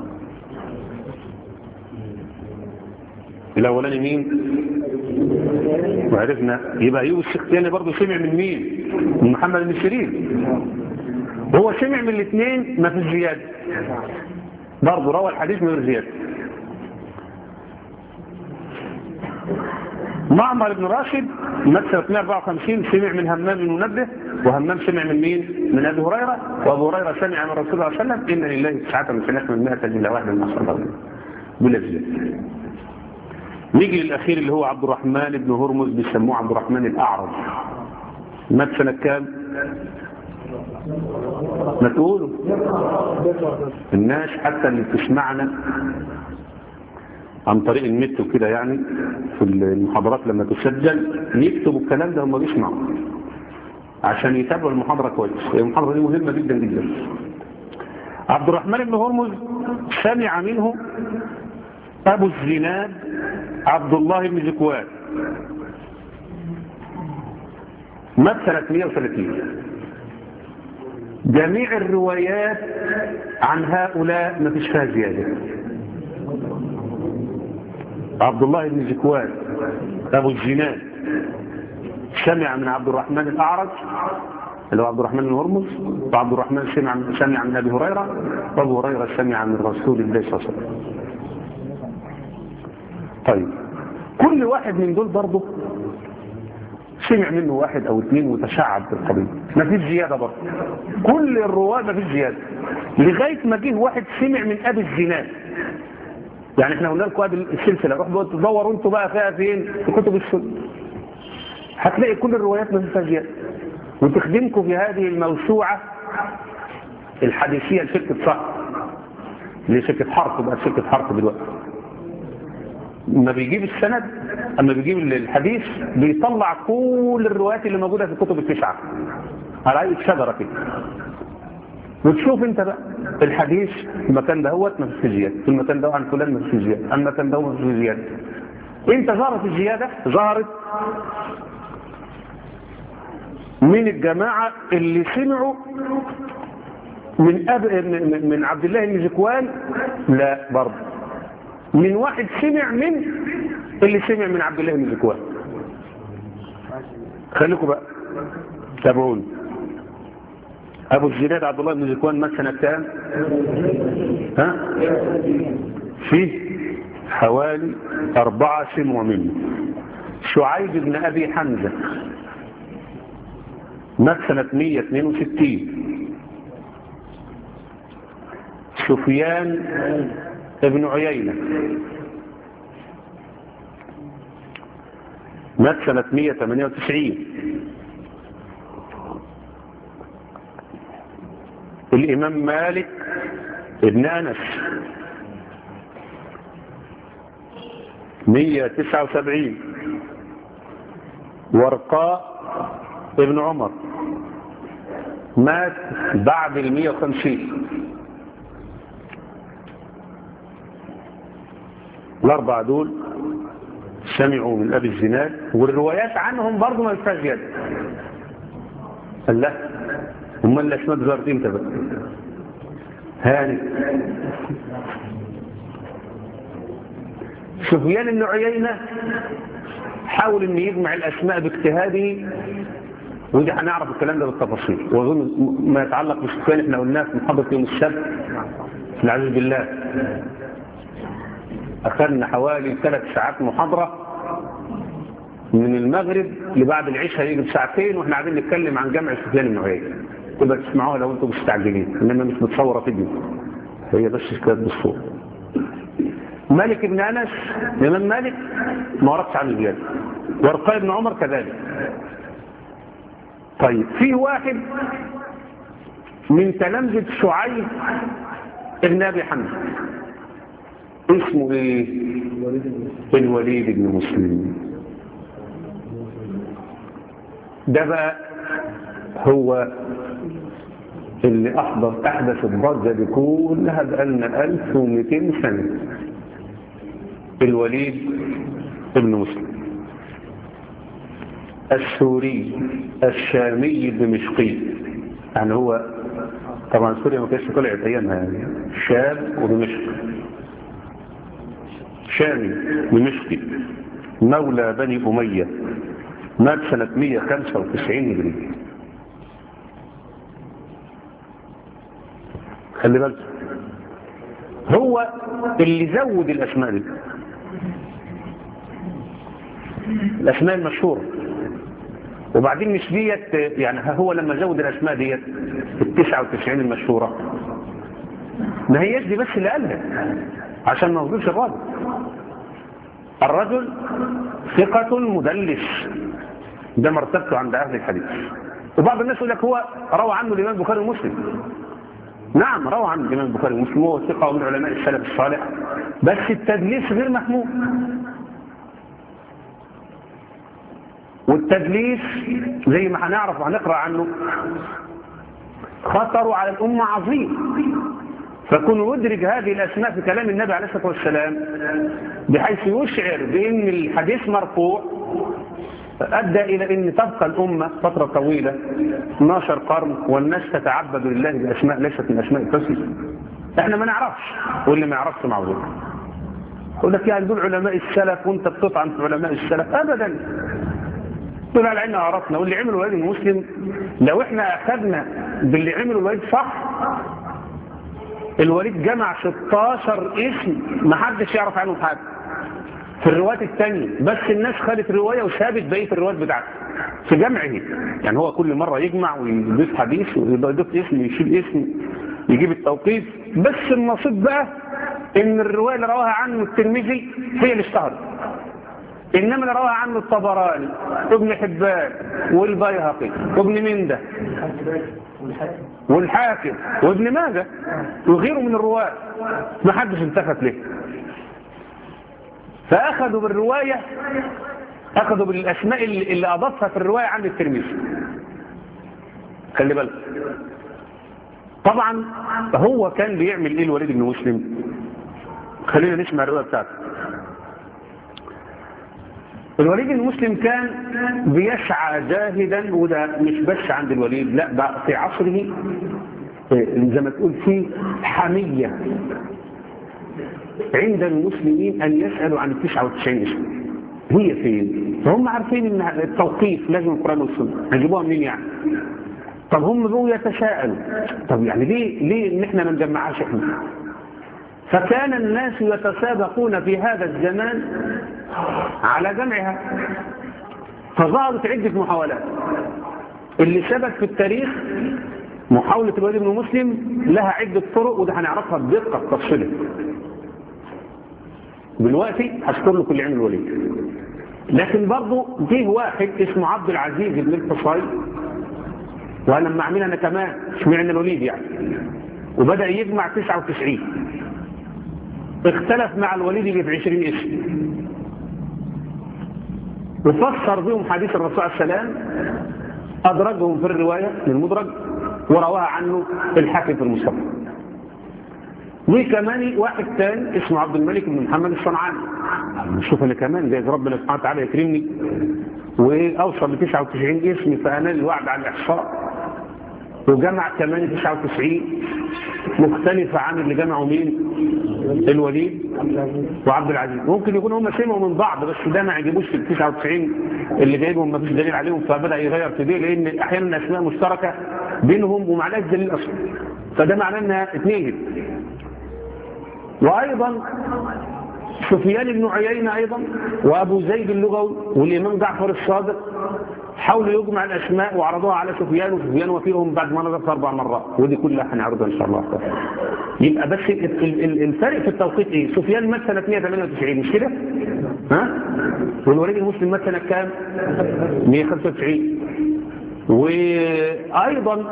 الأولاني مين وعرفنا يبقى أيوب السختياني برضه سمع من مين من محمد بن سيرين هو سمع من الاثنين ما في زيادة برضه روى الحديث من غير زيادة معمر بن راشد مثل 254 سمع من همام بن منبه وهمام سمع من مين من ابي هريره وابو هريره سمع من رسول الله صلى الله عليه وسلم ان لله تسعه من سنه من 100 الا واحده من الصلاه بلا زياده نيجي للاخير اللي هو عبد الرحمن بن هرمز بيسموه عبد الرحمن الاعرج مات سنه كام ما تقولوا الناس حتى اللي بتسمعنا عن طريق النت وكده يعني في المحاضرات لما تسجل يكتبوا الكلام ده هم بيسمعوا عشان يتابعوا المحاضرة كويس المحاضرة دي مهمة جدا جدا عبد الرحمن بن هرمز سمع منه أبو الزناد عبد الله بن زكوان مات سنة 130 جميع الروايات عن هؤلاء ما فيش فيها زيادة عبد الله بن زكوان أبو الزناد سمع من عبد الرحمن الأعرج اللي هو عبد الرحمن بن هرمز وعبد الرحمن سمع سمع من أبي هريرة وأبو هريرة سمع من رسول الله صلى الله عليه وسلم طيب كل واحد من دول برضه سمع منه واحد او اثنين وتشعب في القضية ما فيش زيادة برضه كل الرواة ما فيش زيادة لغاية ما جه واحد سمع من ابي الزناد يعني احنا قلنا لكم ادي السلسلة روحوا تدوروا انتوا بقى فيها فين في كتب السنة هتلاقي كل الروايات ما فيش زيادة وتخدمكم في هذه الموسوعة الحديثية لشركة صح لشركة حرف بقى شركة حرف دلوقتي لما بيجيب السند اما بيجيب الحديث بيطلع كل الروايات اللي موجودة في الكتب التسعة على اي شجرة كده وتشوف انت بقى الحديث في المكان ده هو ما فيش زيادة في المكان ده عن فلان ما فيش زيادة عن المكان ده ما فيش زيادة انت ظهرت الزيادة ظهرت من الجماعة اللي سمعوا من أب... من عبد الله بن زكوان لا برضه من واحد سمع من اللي سمع من عبد الله بن زكوان خليكم بقى تابعوني ابو الزناد عبد الله بن زكوان مات سنه كام ها فيه حوالي أربعة سموا منه شعيب بن أبي حمزة مات سنة 162 سفيان ابن عيينة مات سنة 198 الإمام مالك ابن أنس 179 ورقاء ابن عمر مات بعد ال 150 الأربعة دول سمعوا من أبي الزناد والروايات عنهم برضو ما يفاش جد قال لا هم اللي اسمها ظهرت امتى بقى هاني سفيان بن عيينة حاول ان يجمع الاسماء باجتهاده ودي هنعرف الكلام ده بالتفاصيل واظن ما يتعلق بسفيان احنا قلناه في محاضره يوم السبت في العزيز بالله اخذنا حوالي ثلاث ساعات محاضره من المغرب لبعد العشاء يجي ساعتين واحنا قاعدين نتكلم عن جمع سفيان بن عيينه تبقى تسمعوها لو انتم مستعجلين انما مش متصوره فيديو هي بس كانت بالصوت مالك بن انس الامام مالك ما وردش عن الزياده ورقاء بن عمر كذلك طيب في واحد من تلامذة شعيب ابن ابي حمزه اسمه ايه الوليد بن مسلم ده بقى هو اللي احدث احدث الضجه دي كلها بقالنا 1200 سنه الوليد بن مسلم السوري الشامي الدمشقي يعني هو طبعا سوريا ما كانتش طلعت ايامها يعني شام ودمشق شامي دمشقي مولى بني اميه مات سنه 195 هجري خلي بالك هو اللي زود الاسماء دي الاسماء المشهوره وبعدين مش ديت يعني هو لما زود الاسماء ديت ال 99 المشهوره ما هيش دي بس اللي قالها عشان ما نظلمش الراجل الرجل ثقة مدلس ده مرتبته عند اهل الحديث وبعض الناس يقول لك هو روى عنه الامام البخاري ومسلم نعم روى عنه الامام البخاري ومسلم وهو ثقة من علماء السلف الصالح بس التدليس غير محمود والتدليس زي ما هنعرف وهنقرا عنه خطره على الأمة عظيم فكون يدرج هذه الأسماء في كلام النبي عليه الصلاة والسلام بحيث يشعر بأن الحديث مرفوع أدى إلى أن تبقى الأمة فترة طويلة 12 قرن والناس تتعبد لله بأسماء ليست من أسماء التسليم احنا ما نعرفش واللي ما يعرفش معذور يقول لك يعني دول علماء السلف وانت بتطعن في علماء السلف ابدا دول على عيننا عرفنا واللي عمله الوليد المسلم لو احنا اخذنا باللي عمله الوليد صح الوليد جمع 16 اسم ما حدش يعرف عنهم حاجه في الروايات الثانية بس الناس خدت رواية وسابت بقية الروايات بتاعته في جمعه يعني هو كل مرة يجمع ويضيف حديث ويضيف اسم يشيل اسم يجيب التوقيف بس النصيب بقى ان الرواية اللي رواها عنه الترمذي هي اللي اشتهرت انما اللي رواها عنه الطبراني وابن حبان والبيهقي وابن منده والحاكم وابن ماجه وغيره من الرواة ما حدش التفت له فأخذوا بالرواية أخذوا بالأسماء اللي, اللي أضافها في الرواية عن الترمذي خلي بالك طبعا هو كان بيعمل ايه الوليد بن مسلم خلينا نسمع الرواية بتاعته الوليد بن مسلم كان بيسعى جاهدا وده مش بس عند الوليد لا ده في عصره زي ما تقول في حمية عند المسلمين أن يسألوا عن التسعة والتسعين اسم هي فين فهم عارفين ان التوقيف لازم القرآن والسنة هنجيبوها منين يعني طب هم بقوا يتساءلوا طب يعني ليه ليه ان احنا ما نجمعهاش احنا فكان الناس يتسابقون في هذا الزمان على جمعها فظهرت عدة محاولات اللي ثبت في التاريخ محاولة الوليد بن مسلم لها عدة طرق وده هنعرفها بدقة تفصيلا دلوقتي هذكر له كل علم الوليد لكن برضه جه واحد اسمه عبد العزيز بن الحصين وانا لما اعملها انا كمان اشمعنى الوليد يعني وبدا يجمع 99 اختلف مع الوليد في 20 اسم وفسر بهم حديث الرسول عليه السلام ادرجهم في الروايه للمدرج ورواها عنه الحاكم في المصطفى وكمان واحد تاني اسمه عبد الملك بن محمد الصنعاني شوف انا كمان جايز ربنا سبحانه وتعالى يكرمني واوصل ل 99 اسم فانال الوعد على الاحصاء وجمع كمان 99 مختلفة عن اللي جمعوا مين الوليد وعبد العزيز ممكن يكون هم سمعوا من بعض بس ده ما عجبوش في ال 99 اللي جايبهم ما فيش دليل عليهم فبدأ يغير في دي لأن أحيانا أسماء مشتركة بينهم ومعلاش دليل أصلا فده معناه أنها اتنين وأيضا سفيان بن عيينة أيضا وأبو زيد اللغوي والإمام جعفر الصادق حاولوا يجمع الأسماء وعرضوها على سفيان وسفيان وفيهم بعد ما نظرت أربع مرات ودي كلها هنعرضها إن شاء الله يبقى بس الفرق في التوقيت إيه سفيان مات سنة 198 مش كده ها والوليد المسلم مات سنة كام 195 وأيضا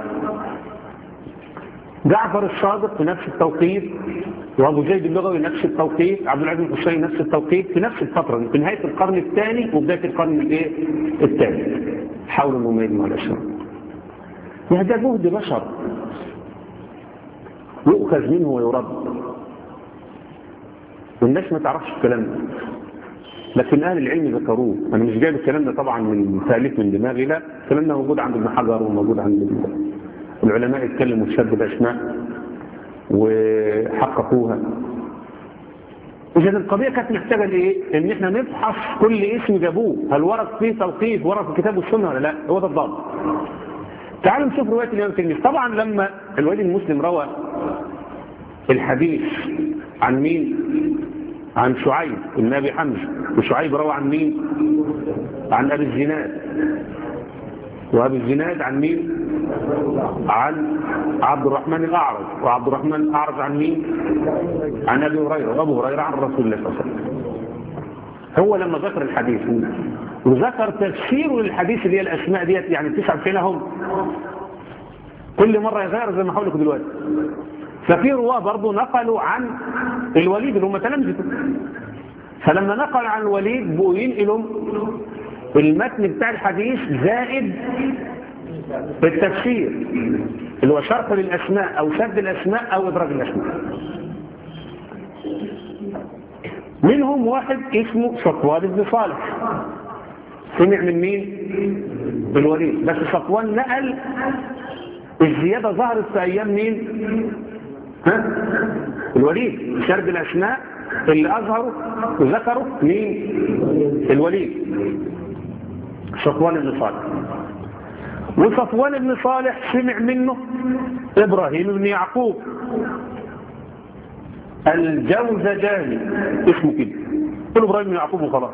جعفر الصادق في نفس التوقيت وابو زيد اللغوي نفس التوقيت عبد العزيز الحسيني نفس التوقيت في نفس الفتره في نهايه القرن الثاني وبدايه القرن الايه الثالث حاولوا انهم يجمعوا الاسماء ده جهد بشر يؤخذ منه ويرد والناس ما تعرفش الكلام ده لكن اهل العلم ذكروه انا مش جايب الكلام ده طبعا من تاليف من دماغي لا الكلام ده موجود عند ابن حجر وموجود عند العلماء يتكلموا في شد الاسماء وحققوها إذا القضية كانت محتاجة لإيه؟ إن إحنا نفحص كل اسم جابوه هل ورد فيه توقيف ورد في الكتاب والسنة ولا لا؟ هو ده الضابط. تعالوا نشوف رواية الإمام الترمذي طبعا لما الوليد المسلم روى الحديث عن مين؟ عن شعيب بن أبي حمزة وشعيب روى عن مين؟ عن أبي الزناد وأبي الزناد عن مين؟ عن عبد الرحمن الأعرج وعبد الرحمن الأعرج عن مين؟ عن أبي هريرة وأبو هريرة عن رسول الله صلى الله عليه وسلم هو لما ذكر الحديث وذكر تفسيره للحديث اللي هي الأسماء ديت يعني 99 هم كل مرة يغير زي ما هقول لكم دلوقتي ففي رواه برضه نقلوا عن الوليد اللي هم تلامذته فلما نقل عن الوليد بقوا ينقلوا المتن بتاع الحديث زائد التفسير اللي هو شرح للأسماء أو سد الأسماء أو إدراج الأسماء منهم واحد اسمه صفوان بن صالح سمع من مين؟ الوليد بس صفوان نقل الزيادة ظهرت في أيام مين؟ ها؟ الوليد شرب الأسماء اللي أظهروا وذكروا مين؟ الوليد صفوان بن صالح وصفوان بن صالح سمع منه إبراهيم بن يعقوب الجوزجاني اسمه كده قل إبراهيم بن يعقوب وخلاص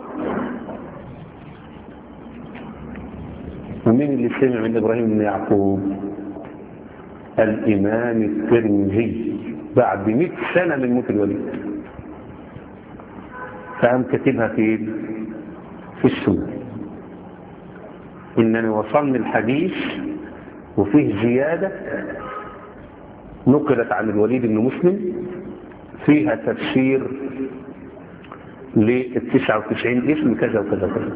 ومين اللي سمع من إبراهيم بن يعقوب الإمام الترمذي بعد 100 سنة من موت الوليد فقام كاتبها في في السنة إنني وصلني الحديث وفيه زيادة نقلت عن الوليد بن مسلم فيها تفسير للتسعة وتسعين اسم كذا وكذا وكذا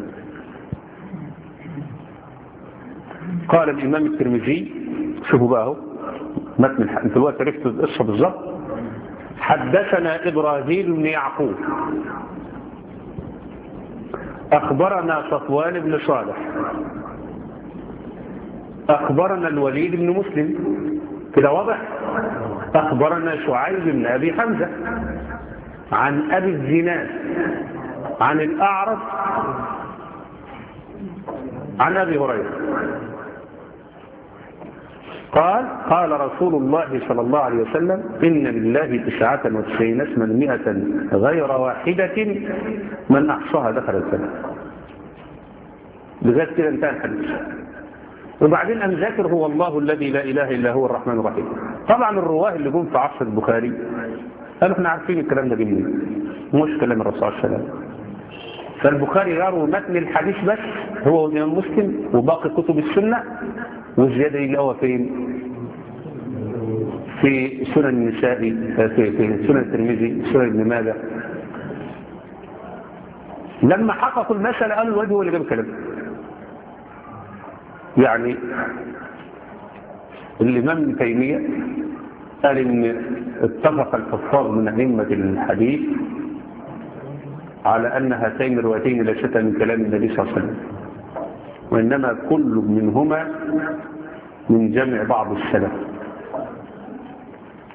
قال الإمام الترمذي شوفوا بقى اهو متن الح... انت دلوقتي عرفت القصه بالظبط حدثنا ابراهيم بن يعقوب اخبرنا صفوان بن صالح اخبرنا الوليد بن مسلم كده واضح اخبرنا شعيب بن ابي حمزه عن ابي الزناد عن الاعرج عن ابي هريره قال قال رسول الله صلى الله عليه وسلم إن لله تسعة وتسعين اسما مئة غير واحدة من أحصاها دخل الجنة لذلك كده انتهى الحديث وبعدين أن ذاكر هو الله الذي لا إله إلا هو الرحمن الرحيم طبعا الرواه اللي جم في عصر البخاري قالوا احنا عارفين الكلام ده منين مش كلام الرسول صلى الله عليه وسلم فالبخاري يروي متن الحديث بس هو والإمام مسلم وباقي كتب السنة والزيادة اللي هو فين في سنن النساء في, في سنن الترمذي سنن ابن ماجه لما حققوا المسألة قالوا الوجه هو اللي جاب الكلام يعني الإمام ابن تيمية قال إن اتفق الحفاظ من أئمة الحديث على أن هاتين الروايتين لا شتى من كلام النبي صلى الله عليه وسلم وإنما كل منهما من جمع بعض السلف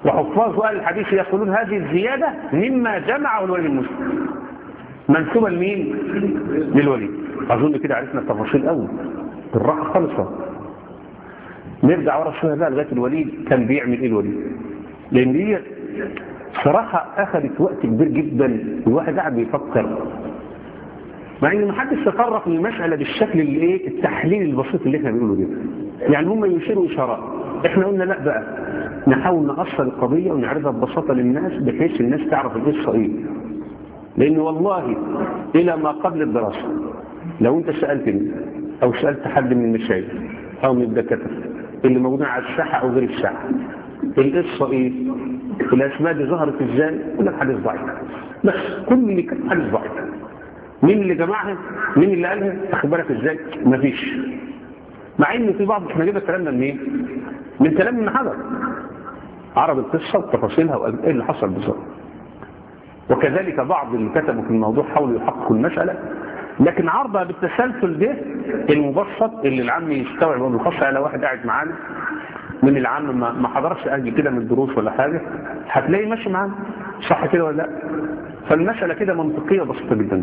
وحفاظ أهل الحديث يقولون هذه الزيادة مما جمعه الوليد المسلم منسوبة لمين؟ للوليد أظن كده عرفنا التفاصيل أول بالراحة خالصة نرجع ورا شوية بقى لغاية الوليد كان بيعمل إيه الوليد؟ لأن دي صراحة أخذت وقت كبير جدا الواحد قاعد بيفكر مع ان محدش تطرق للمسألة بالشكل اللي ايه التحليل البسيط اللي احنا بنقوله ده يعني هم يشيروا اشارات احنا قلنا لا بقى نحاول نأصل القضية ونعرضها ببساطة للناس بحيث الناس تعرف القصة ايه لان والله الى ما قبل الدراسة لو انت سألتني او سألت حد من المشايخ او من الدكاترة اللي موجودين على الساحة او غير الساحة القصة ايه الاسماء دي ظهرت ازاي يقول لك حديث ضعيف بس كل اللي كان حديث ضعيف مين اللي جمعها مين اللي قالها تاخد بالك ازاي مفيش مع ان في بعض احنا جبنا الكلام ده منين من كلام ابن حجر عرض القصه وتفاصيلها وايه اللي حصل بالظبط وكذلك بعض اللي كتبوا في الموضوع حاولوا يحققوا المساله لكن عرضها بالتسلسل ده المبسط اللي العام يستوعب وبالخاصه على واحد قاعد معانا من العام ما ما حضرش اجي كده من الدروس ولا حاجه هتلاقي ماشي معانا صح كده ولا لا فالمساله كده منطقيه بسيطه جدا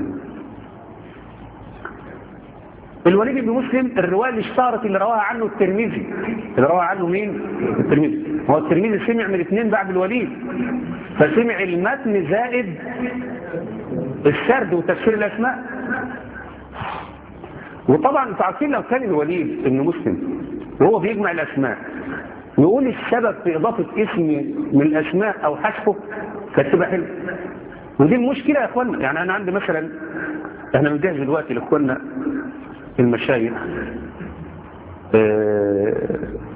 الوليد بن مسلم الرواية اللي اشتهرت اللي رواها عنه الترمذي اللي رواها عنه مين الترمذي هو الترمذي سمع من اثنين بعد الوليد فسمع المتن زائد السرد وتفسير الاسماء وطبعا انتوا عارفين لو كان الوليد ابن مسلم وهو بيجمع الاسماء يقول السبب في اضافه اسم من الاسماء او حذفه كانت تبقى حلوه ودي المشكله يا اخوانا يعني انا عندي مثلا احنا بنجهز دلوقتي لاخواننا المشايخ آه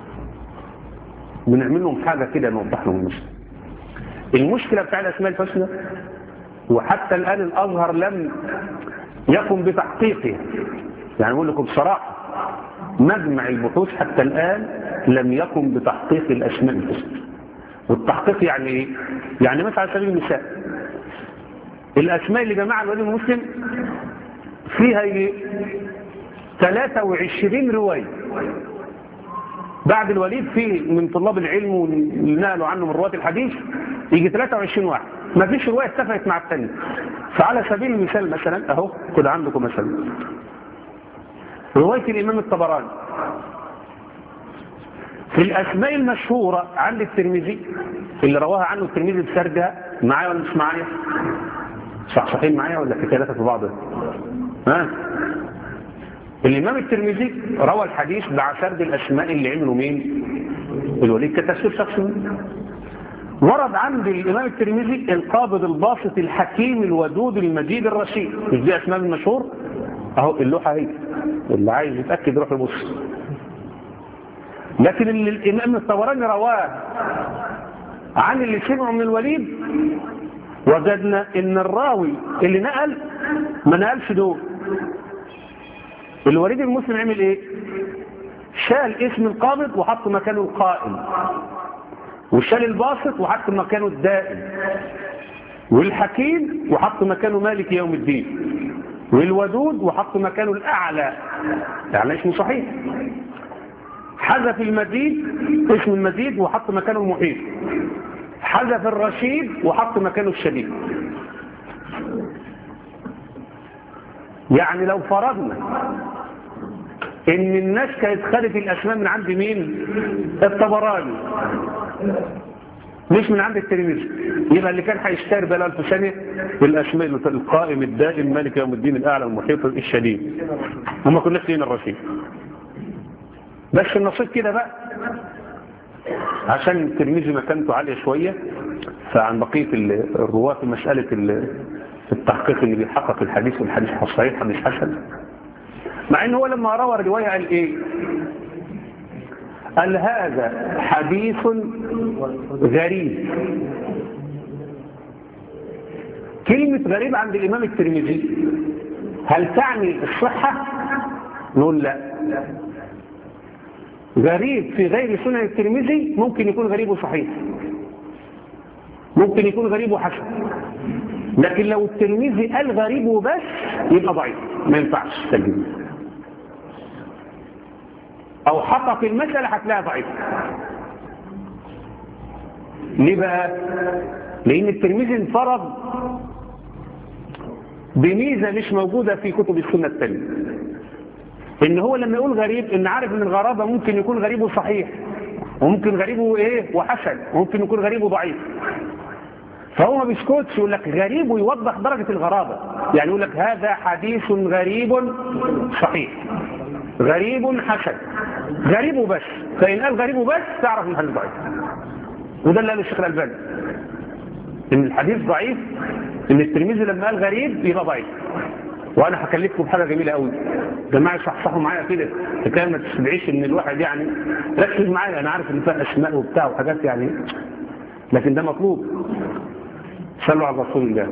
بنعمل لهم حاجة كده نوضح لهم المشكلة المشكلة بتاع الأسماء الحسنى وحتى الآن الأزهر لم يقم بتحقيقها يعني أقول لكم بصراحة مجمع البحوث حتى الآن لم يقم بتحقيق الأسماء الحسنى والتحقيق يعني إيه؟ يعني مثلا على سبيل المثال الأسماء اللي جمعها الولي المسلم فيها 23 رواية بعد الوليد فيه من طلاب العلم واللي نقلوا عنه من رواة الحديث يجي 23 واحد ما فيش رواية اتفقت مع الثانية فعلى سبيل المثال مثلا اهو خد عندكم مثلا رواية الإمام الطبراني في الأسماء المشهورة عند الترمذي اللي رواها عنه الترمذي بسردها معايا ولا مش معايا صح صحيح معايا ولا في ثلاثة في بعض ها الإمام الترمذي روى الحديث مع سرد الأسماء اللي عملوا مين الوليد كتسير شخص منه ورد عند الإمام الترمذي القابض الباسط الحكيم الودود المجيد الرشيد مش دي أسماء المشهور أهو اللوحة هي اللي عايز يتأكد يروح يبص لكن اللي الإمام الطبراني رواه عن اللي سمعوا من الوليد وجدنا ان الراوي اللي نقل ما نقلش دول الوليد المسلم عمل ايه شال اسم القابض وحط مكانه القائم وشال الباسط وحط مكانه الدائم والحكيم وحط مكانه مالك يوم الدين والودود وحط مكانه الاعلى يعني اسمه صحيح حذف المزيد اسم المزيد وحط مكانه المحيط حذف الرشيد وحط مكانه الشديد يعني لو فرضنا ان الناس كانت خدت الاسماء من عند مين الطبراني مش من عند التلميذ يبقى اللي كان هيشتري بقى الف سنه الاسماء القائم الدائم مالك يوم الدين الاعلى المحيط الشديد وما كناش لينا الرشيد بس النصيب كده بقى عشان الترمذي مكانته عالية شوية فعن بقية الرواة في مسألة التحقيق اللي بيحقق الحديث والحديث صحيح حديث حسن مع ان هو لما روى الرواية قال ايه قال هذا حديث غريب كلمة غريب عند الإمام الترمذي هل تعني الصحة نقول لا غريب في غير سنن الترمذي ممكن يكون غريب صحيح ممكن يكون غريب حسن لكن لو الترمذي قال غريب وبس يبقى ضعيف ما ينفعش تسجيل او حقق المسألة هتلاقيها ضعيف ليه بقى لان الترمذي انفرد بميزة مش موجودة في كتب السنة الثانية ان هو لما يقول غريب ان عارف ان الغرابة ممكن يكون غريبه صحيح وممكن غريبه ايه وحسن وممكن يكون غريبه ضعيف فهو ما بيسكتش يقول لك غريب ويوضح درجة الغرابة يعني يقول لك هذا حديث غريب صحيح غريب حسن غريبه بس فإن قال غريبه بس تعرف ان الحديث ضعيف وده اللي قاله الشيخ الألباني ان الحديث ضعيف ان الترمذي لما قال غريب يبقى ضعيف وانا هكلفكم بحاجه جميله قوي جماعه صحصحوا معايا كده الكلام ما تستدعيش ان الواحد يعني ركز معايا انا عارف ان فيها اسماء وبتاع وحاجات يعني لكن ده مطلوب صلوا على رسول الله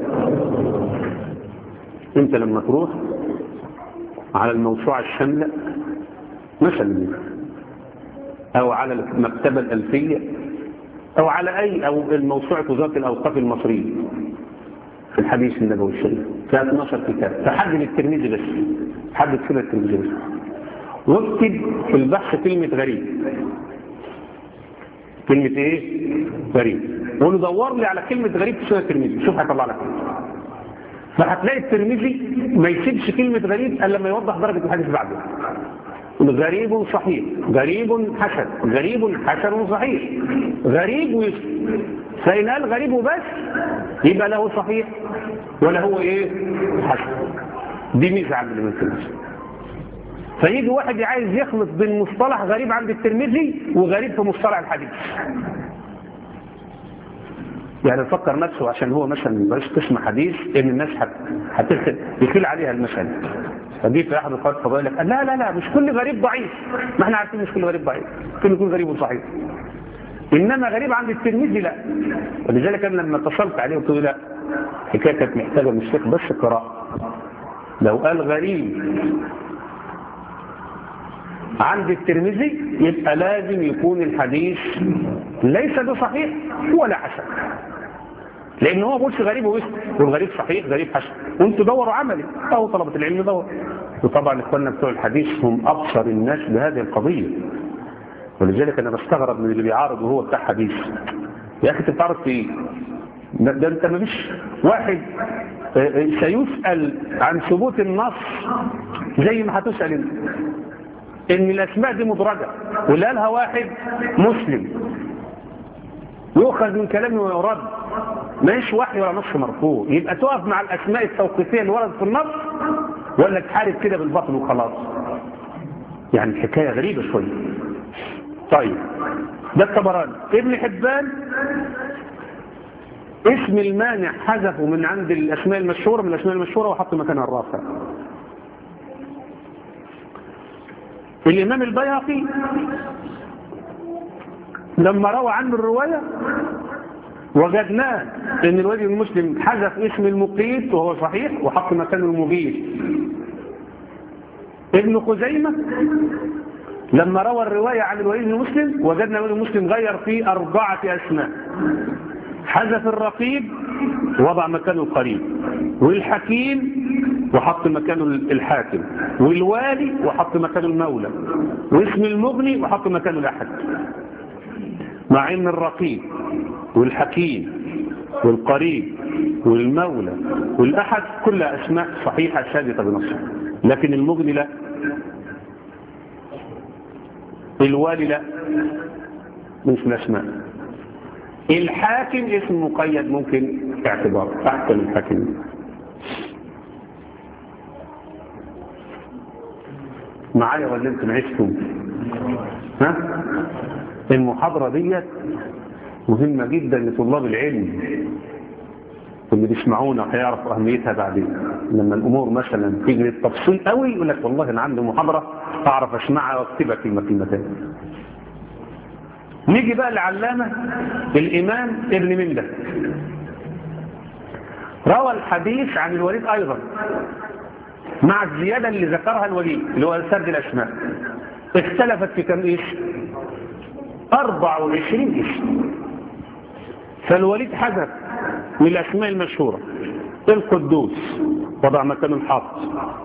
انت لما تروح على الموسوعه الشامله مثلا او على المكتبه الالفيه او على اي او الموسوعه وزاره الاوقاف المصريه في الحديث النبوي الشريف فيها 12 كتاب فحدد الترمذي بس حدد كده الترمذي بس واكتب في البحث كلمة غريب كلمة ايه؟ غريب وقول له دور لي على كلمة غريب في سنة الترمذي شوف هيطلع لك فهتلاقي الترمذي ما يسيبش كلمة غريب الا لما يوضح درجة الحديث بعده غريب صحيح غريب حسن غريب حسن صحيح غريب ويسر فإن قال غريب وبس يبقى له صحيح ولا هو ايه حسن دي ميزة عند الانسان فيجي واحد عايز يخلط بين مصطلح غريب عند الترمذي وغريب في مصطلح الحديث يعني يفكر نفسه عشان هو مثلا مش قسم حديث ان الناس هتدخل يخيل عليها المسألة فدي في احد القواعد الفضائيه لك لا لا لا مش كل غريب ضعيف ما احنا عارفين مش كل غريب ضعيف ممكن يكون غريب صحيح انما غريب عند الترمذي لا ولذلك انا لما اتصلت عليه قلت له لا الحكايه كانت محتاجه من الشيخ بس قراءه لو قال غريب عند الترمذي يبقى لازم يكون الحديث ليس بصحيح ولا حسن لان هو بولش غريب ووسط والغريب صحيح غريب حسن وانتوا دوروا عملي او طلبة العلم دور وطبعا اخواننا بتوع الحديث هم ابصر الناس بهذه القضية ولذلك انا بستغرب من اللي بيعارض وهو بتاع حديث يا اخي تتعرض في ايه ده, ده انت ما فيش واحد سيسأل عن ثبوت النص زي ما هتسأل انت ان الاسماء دي مدرجة واللي قالها واحد مسلم يؤخذ من كلامه ويرد ماهيش وحي ولا نص مرفوع يبقى تقف مع الاسماء التوقيفيه اللي وردت في النص ولا تحارب كده بالبطن وخلاص يعني الحكايه غريبه شويه طيب ده الطبراني ابن حبان اسم المانع حذفه من عند الاسماء المشهوره من الاسماء المشهوره وحط مكانها الرافع الامام البيهقي لما روى عنه الروايه وجدناه ان الوادي المسلم حذف اسم المقيت وهو صحيح وحط مكانه المجيد ابن خزيمة لما روى الرواية عن الوليد المسلم وجدنا الوليد المسلم غير فيه أربعة أسماء حذف الرقيب وضع مكانه القريب والحكيم وحط مكانه الحاكم والوالي وحط مكانه المولى واسم المغني وحط مكانه الأحد مع ان الرقيب والحكيم والقريب والمولى والأحد كلها أسماء صحيحة ثابتة بنصها لكن المغني لا الوالي لا مش الأسماء الحاكم اسم مقيد ممكن اعتبار أحسن الحاكم معايا ولا انتم عشتم ها المحاضرة ديت مهمة جدا لطلاب العلم واللي بيسمعونا هيعرفوا أهميتها بعدين لما الأمور مثلا تيجي للتفصيل قوي يقول لك والله أنا عندي محاضرة أعرف أسمعها وأكتبها كلمة كلمتين نيجي بقى العلامة الإمام ابن منده روى الحديث عن الوليد أيضا مع الزيادة اللي ذكرها الوليد اللي هو سرد الأسماء اختلفت في كم إيش 24 اسم فالوليد حذف من الأسماء المشهورة القدوس وضع مكان الحط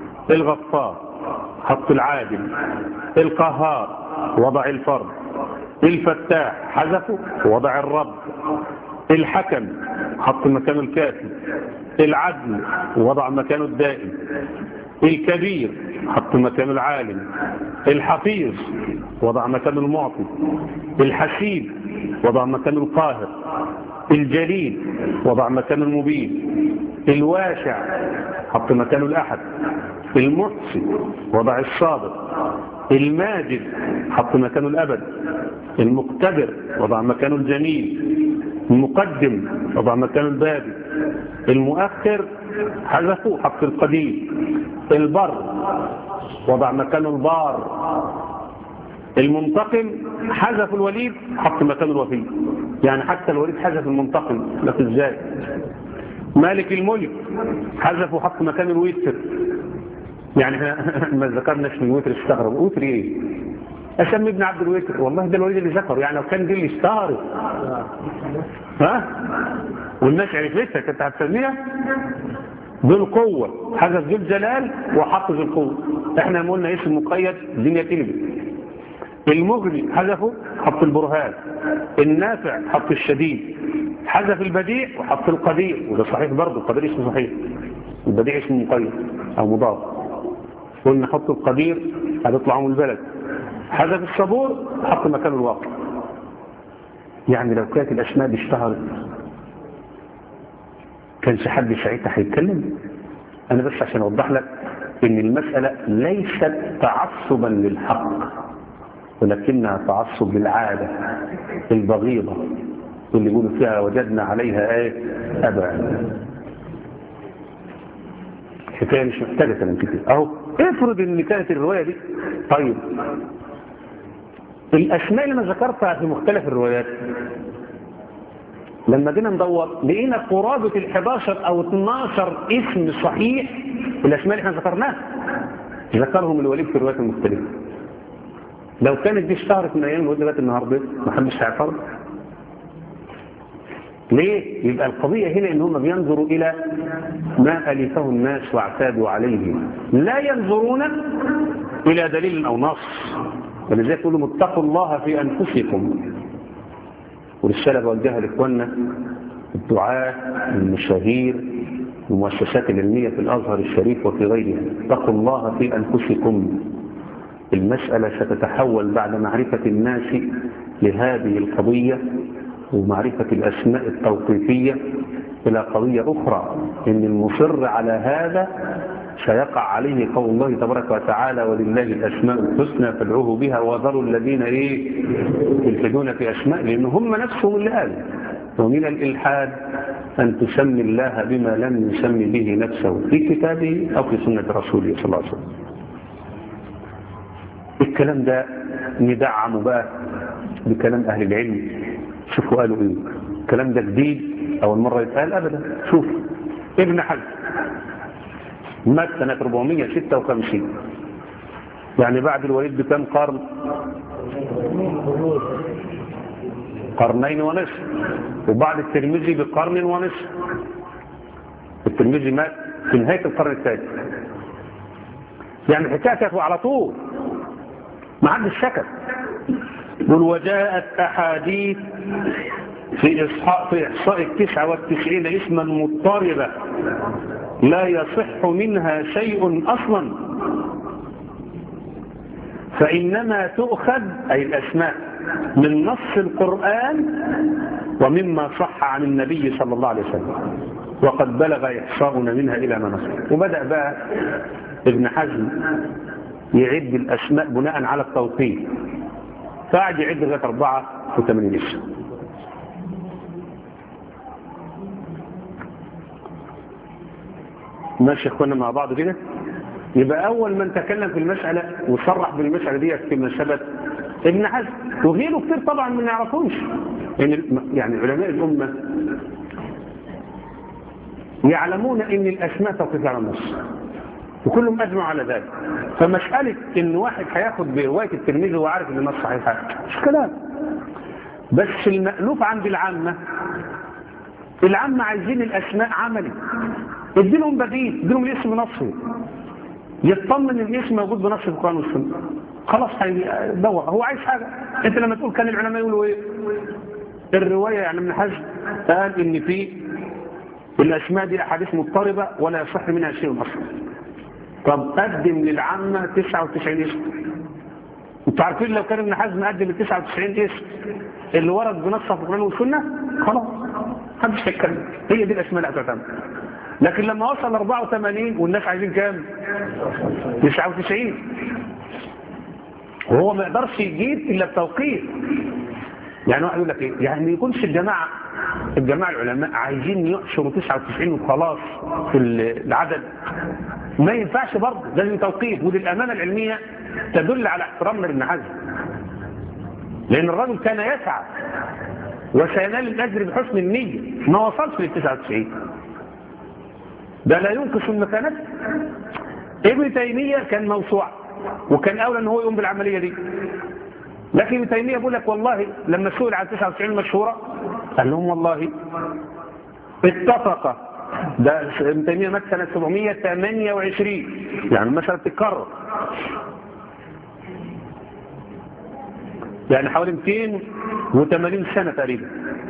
الغفار حط العادل القهار وضع الفرد الفتاح حذفه ووضع الرب الحكم حط مكانه الكافي العدل ووضع مكانه الدائم الكبير حط مكانه العالم الحفيظ وضع مكانه المعطي الحسيب وضع مكانه القاهر الجليل وضع مكانه المبين الواشع حط مكانه الأحد المحسن وضع الصادق الماجد حط مكانه الأبد المقتدر وضع مكانه الجميل المقدم وضع مكانه البادي المؤخر حذفه حط القديم البر وضع مكانه البار المنتقم حذف الوليد حط مكانه الوفي يعني حتى الوليد حذف المنتقم لكن ازاي مالك الملك حذف وحط مكان الوتر يعني ما ذكرناش من الوتر استغرب وتر ايه اسمي ابن عبد الوتر والله ده الوليد اللي ذكر يعني لو كان دي اللي اشتهرت ها والناس عرفتها كانت هتسميها ذو القوة حذف ذو الجلال وحط ذو القوة احنا قلنا اسم مقيد الدنيا تلبس المغني حذفه حط البرهان النافع حط الشديد حذف البديع وحط القدير وده صحيح برضه القدير اسمه صحيح البديع اسمه مقيد او مضاف قلنا حط القدير هتطلع من البلد حذف الصبور حط مكان الواقع يعني لو كانت الاسماء دي اشتهرت كانش حد ساعتها هيتكلم انا بس عشان اوضح لك ان المسألة ليست تعصبا للحق ولكنها تعصب للعادة البغيضة اللي يقولوا فيها وجدنا عليها ايه ابا الحكايه مش محتاجه كلام كتير اهو افرض ان كانت الروايه دي طيب الاسماء اللي انا ذكرتها في مختلف الروايات لما جينا ندور لقينا قرابه ال 11 او 12 اسم صحيح الاسماء اللي احنا ذكرناها ذكرهم الوليد في الروايات المختلفه لو كانت دي اشتهرت من ايام الوليد لغايه النهارده ما حدش هيعترض ليه؟ يبقى القضية هنا ان هم بينظروا الى ما ألفه الناس واعتادوا عليه لا ينظرون الى دليل او نص ولذلك يقولوا اتقوا الله في انفسكم ورسالة بوجهها لاخواننا الدعاة المشاهير المؤسسات العلمية في الازهر الشريف وفي غيرها اتقوا الله في انفسكم المسألة ستتحول بعد معرفة الناس لهذه القضية ومعرفة الأسماء التوقيفية إلى قضية أخرى إن المصر على هذا سيقع عليه قول الله تبارك وتعالى ولله الأسماء الحسنى فادعوه بها وذروا الذين إيه يلحدون في أسماء لأن هم نفسهم اللي قالوا ومن الإلحاد أن تسمي الله بما لم يسمي به نفسه في كتابه أو في سنة رسوله صلى الله عليه وسلم الكلام ده ندعمه بقى بكلام أهل العلم شوفوا قالوا ايه الكلام ده جديد اول مرة يتقال ابدا شوف ابن حزم مات سنة 456 يعني بعد الوليد بكم قرن قرنين ونصف وبعد الترمذي بقرن ونصف الترمذي مات في نهاية القرن الثالث يعني الحكاية كانت على طول ما حدش سكت قل وجاءت أحاديث في إصحاء في إحصاء التسعة والتسعين اسما مضطربة لا يصح منها شيء أصلا فإنما تؤخذ أي الأسماء من نص القرآن ومما صح عن النبي صلى الله عليه وسلم وقد بلغ إحصاؤنا منها إلى ما نصر وبدأ بقى ابن حزم يعد الأسماء بناء على التوقيت فقعد يعد لغايه 84 اسم ماشي اخوانا مع بعض كده يبقى اول من تكلم في المسألة وصرح بالمسألة دي في ثبت ابن حزم وغيره كتير طبعا ما نعرفوش يعني يعني علماء الامه يعلمون ان الاسماء توقف على النص وكلهم اجمعوا على ذلك فمسألة ان واحد هياخد برواية الترمذي وهو عارف ان النص صحيح مش كلام بس المألوف عند العامة العامة عايزين الاسماء عملي اديلهم بديل اديلهم الاسم نصي يطمن ان الاسم موجود بنص القرآن والسنة خلاص هيدور هو عايز حاجة انت لما تقول كان العلماء يقولوا ايه الرواية يعني من حجم قال ان في الاسماء دي احاديث مضطربة ولا يصح منها شيء اصلا طب قدم للعامة 99 اسم انتوا عارفين لو كان ابن حزم قدم ال 99 اسم اللي ورد بنص في القرآن والسنة خلاص محدش هيتكلم هي دي الاسماء اللي هتعتمد لكن لما وصل 84 والناس عايزين كام 99 وهو ما يقدرش يجيب الا بتوقيت يعني واحد يقول لك ايه يعني ما يكونش الجماعه الجماعه العلماء عايزين يحشروا 99 وخلاص في العدد ما ينفعش برضه لازم توقيت ودي الامانه العلميه تدل على احترامنا لابن حزم لان الرجل كان يسعى وسينال الاجر بحسن النيه ما وصلش لل 99 ده لا ينقص المكانات ابن تيمية كان موسوعة وكان أولى أن هو يقوم بالعملية دي لكن ابن تيمية بيقول لك والله لما سئل عن 99 مشهورة قال لهم والله اتفق ده ابن تيمية مات سنة 728 يعني المسألة بتتكرر يعني حوالي 280 سنة تقريبا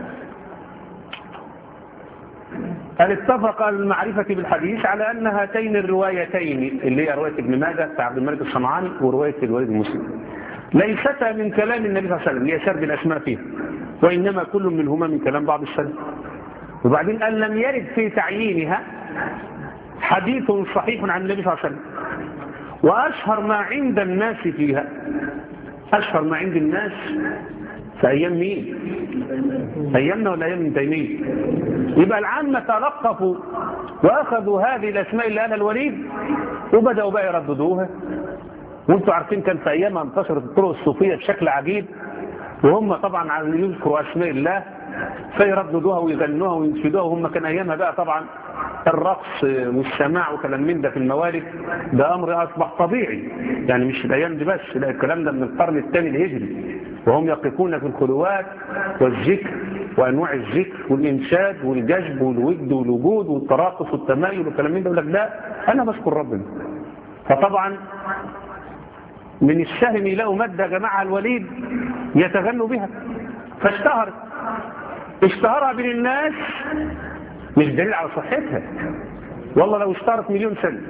قال اتفق المعرفة بالحديث على أن هاتين الروايتين اللي هي رواية ابن ماجه بتاع عبد الملك الصنعاني ورواية الوليد المسلم ليستا من كلام النبي صلى الله عليه وسلم هي سرد الأسماء فيها وإنما كل منهما من كلام بعض السلف وبعدين قال لم يرد في تعيينها حديث صحيح عن النبي صلى الله عليه وسلم وأشهر ما عند الناس فيها أشهر ما عند الناس في أيام مين أيامنا ولا أيام من تيمية يبقى العامة تلقفوا وأخذوا هذه الأسماء اللي قالها الوليد وبدأوا بقى يرددوها وانتوا عارفين كان في أيامها انتشرت الطرق الصوفية بشكل عجيب وهم طبعا على يذكروا أسماء الله فيرددوها ويغنوها وينشدوها وهم كان أيامها بقى طبعا الرقص والسماع وكلام من ده في الموالد ده أمر أصبح طبيعي يعني مش الأيام دي بس لا الكلام ده من القرن الثاني الهجري وهم يقفون في الخلوات والذكر وأنواع الذكر والإنشاد والجذب والود والوجود والتراقص والتمايل والكلام من ده يقول لك لا أنا بشكر ربنا فطبعا من السهم يلاقوا مادة جماعة الوليد يتغنوا بها فاشتهرت اشتهرها بين الناس مش دليل على صحتها والله لو اشتهرت مليون سنة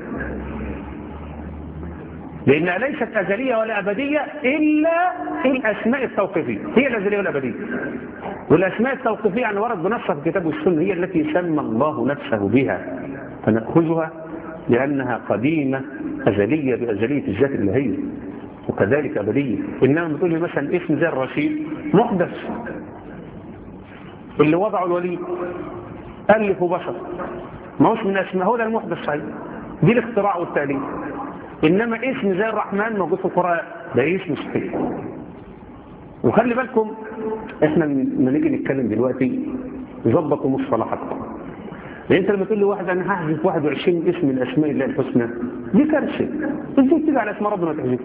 لأنها ليست أزلية ولا أبدية إلا الأسماء التوقيفية هي الأزلية والأبدية والأسماء التوقيفية يعني ورد بنصها في الكتاب والسنة هي التي سمى الله نفسه بها فنأخذها لأنها قديمة أزلية بأزلية الذات الإلهية وكذلك أبدية إنما بتقول لي مثلا اسم زي الرشيد محدث اللي وضعه الولي ألف بشر ما هوش من أسماء هو ده المحدث صحيح دي الاختراع والتأليف إنما اسم زي الرحمن موجود في القرآن ده اسم صحيح وخلي بالكم احنا لما نيجي نتكلم دلوقتي ظبطوا مصطلحاتكم لان انت لما تقول لي واحد انا هحذف 21 اسم من اسماء الله الحسنى دي كارثه ازاي تيجي على اسم ربنا تحذف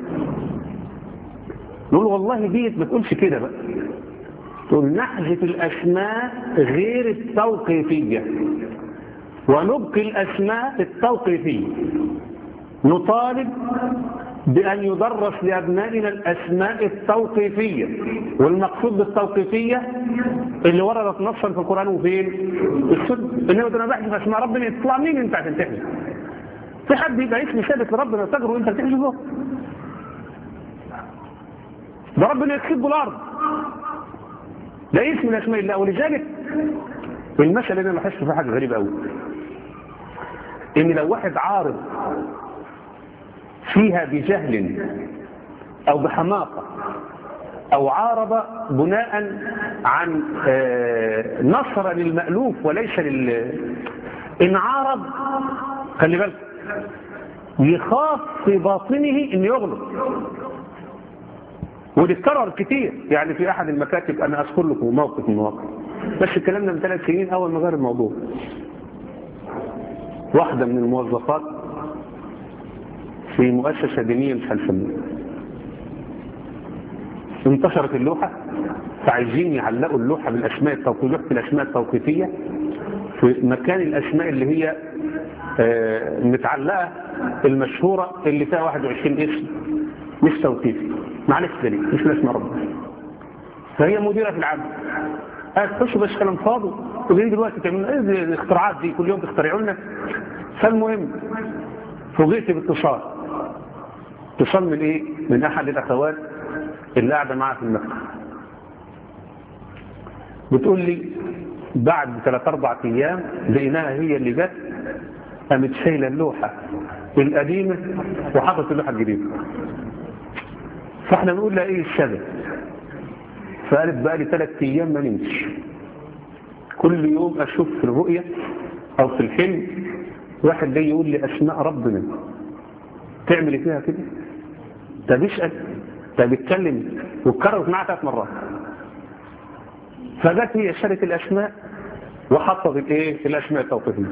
نقول والله ديت ما تقولش كده بقى تقول نحذف الاسماء غير التوقيفيه ونبقي الاسماء التوقيفيه نطالب بأن يدرس لأبنائنا الأسماء التوقيفية والمقصود بالتوقيفية اللي وردت نصا في القرآن وفين السنة إنما أنا بحث أسماء ربنا يطلع مين أنت عشان تحذف في حد يبقى اسم ثابت لربنا تجره وأنت تحذفه ده ربنا يكسب الأرض ده اسم من أسماء الله ولذلك المثل اللي أنا لاحظت فيه حاجة غريبة قوي إن لو واحد عارض فيها بجهل أو بحماقة أو عارض بناء عن نصر للمألوف وليس لل إن عارض خلي بالك يخاف في باطنه إن يغلط ودي اتكرر كتير يعني في أحد المكاتب أنا أذكر لكم موقف من المواقف بس الكلام ده من ثلاث سنين أول ما غير الموضوع واحدة من الموظفات في مؤسسة دينية مش هنسميها انتشرت اللوحة فعايزين يعلقوا اللوحة بالأسماء التوقيفية في الأسماء التوقيفية في في مكان الأسماء اللي هي آه، متعلقة المشهورة اللي فيها 21 اسم مش توقيفي معلش دليل مش من اسم ربنا فهي مديرة في العمل هتخشوا بس كلام فاضي وجايين دلوقتي تعملوا ايه دي الاختراعات دي كل يوم تخترعوا لنا فالمهم فوجئت باتصال اتصال من ايه؟ من احد الاخوات اللي قاعده معاها في المكتب بتقول لي بعد ثلاث اربع ايام لقيناها هي اللي جت قامت شايله اللوحه القديمه وحطت اللوحه الجديده فاحنا بنقول لها ايه السبب فقالت بقى لي ثلاث ايام ما نمشي كل يوم اشوف في الرؤيه او في الحلم واحد جاي يقول لي اسماء ربنا تعملي فيها كده ده بيسال ده بيتكلم واتكررت معاها ثلاث مرات فجت هي شالت الاسماء وحطت الايه الاسماء التوقيفيه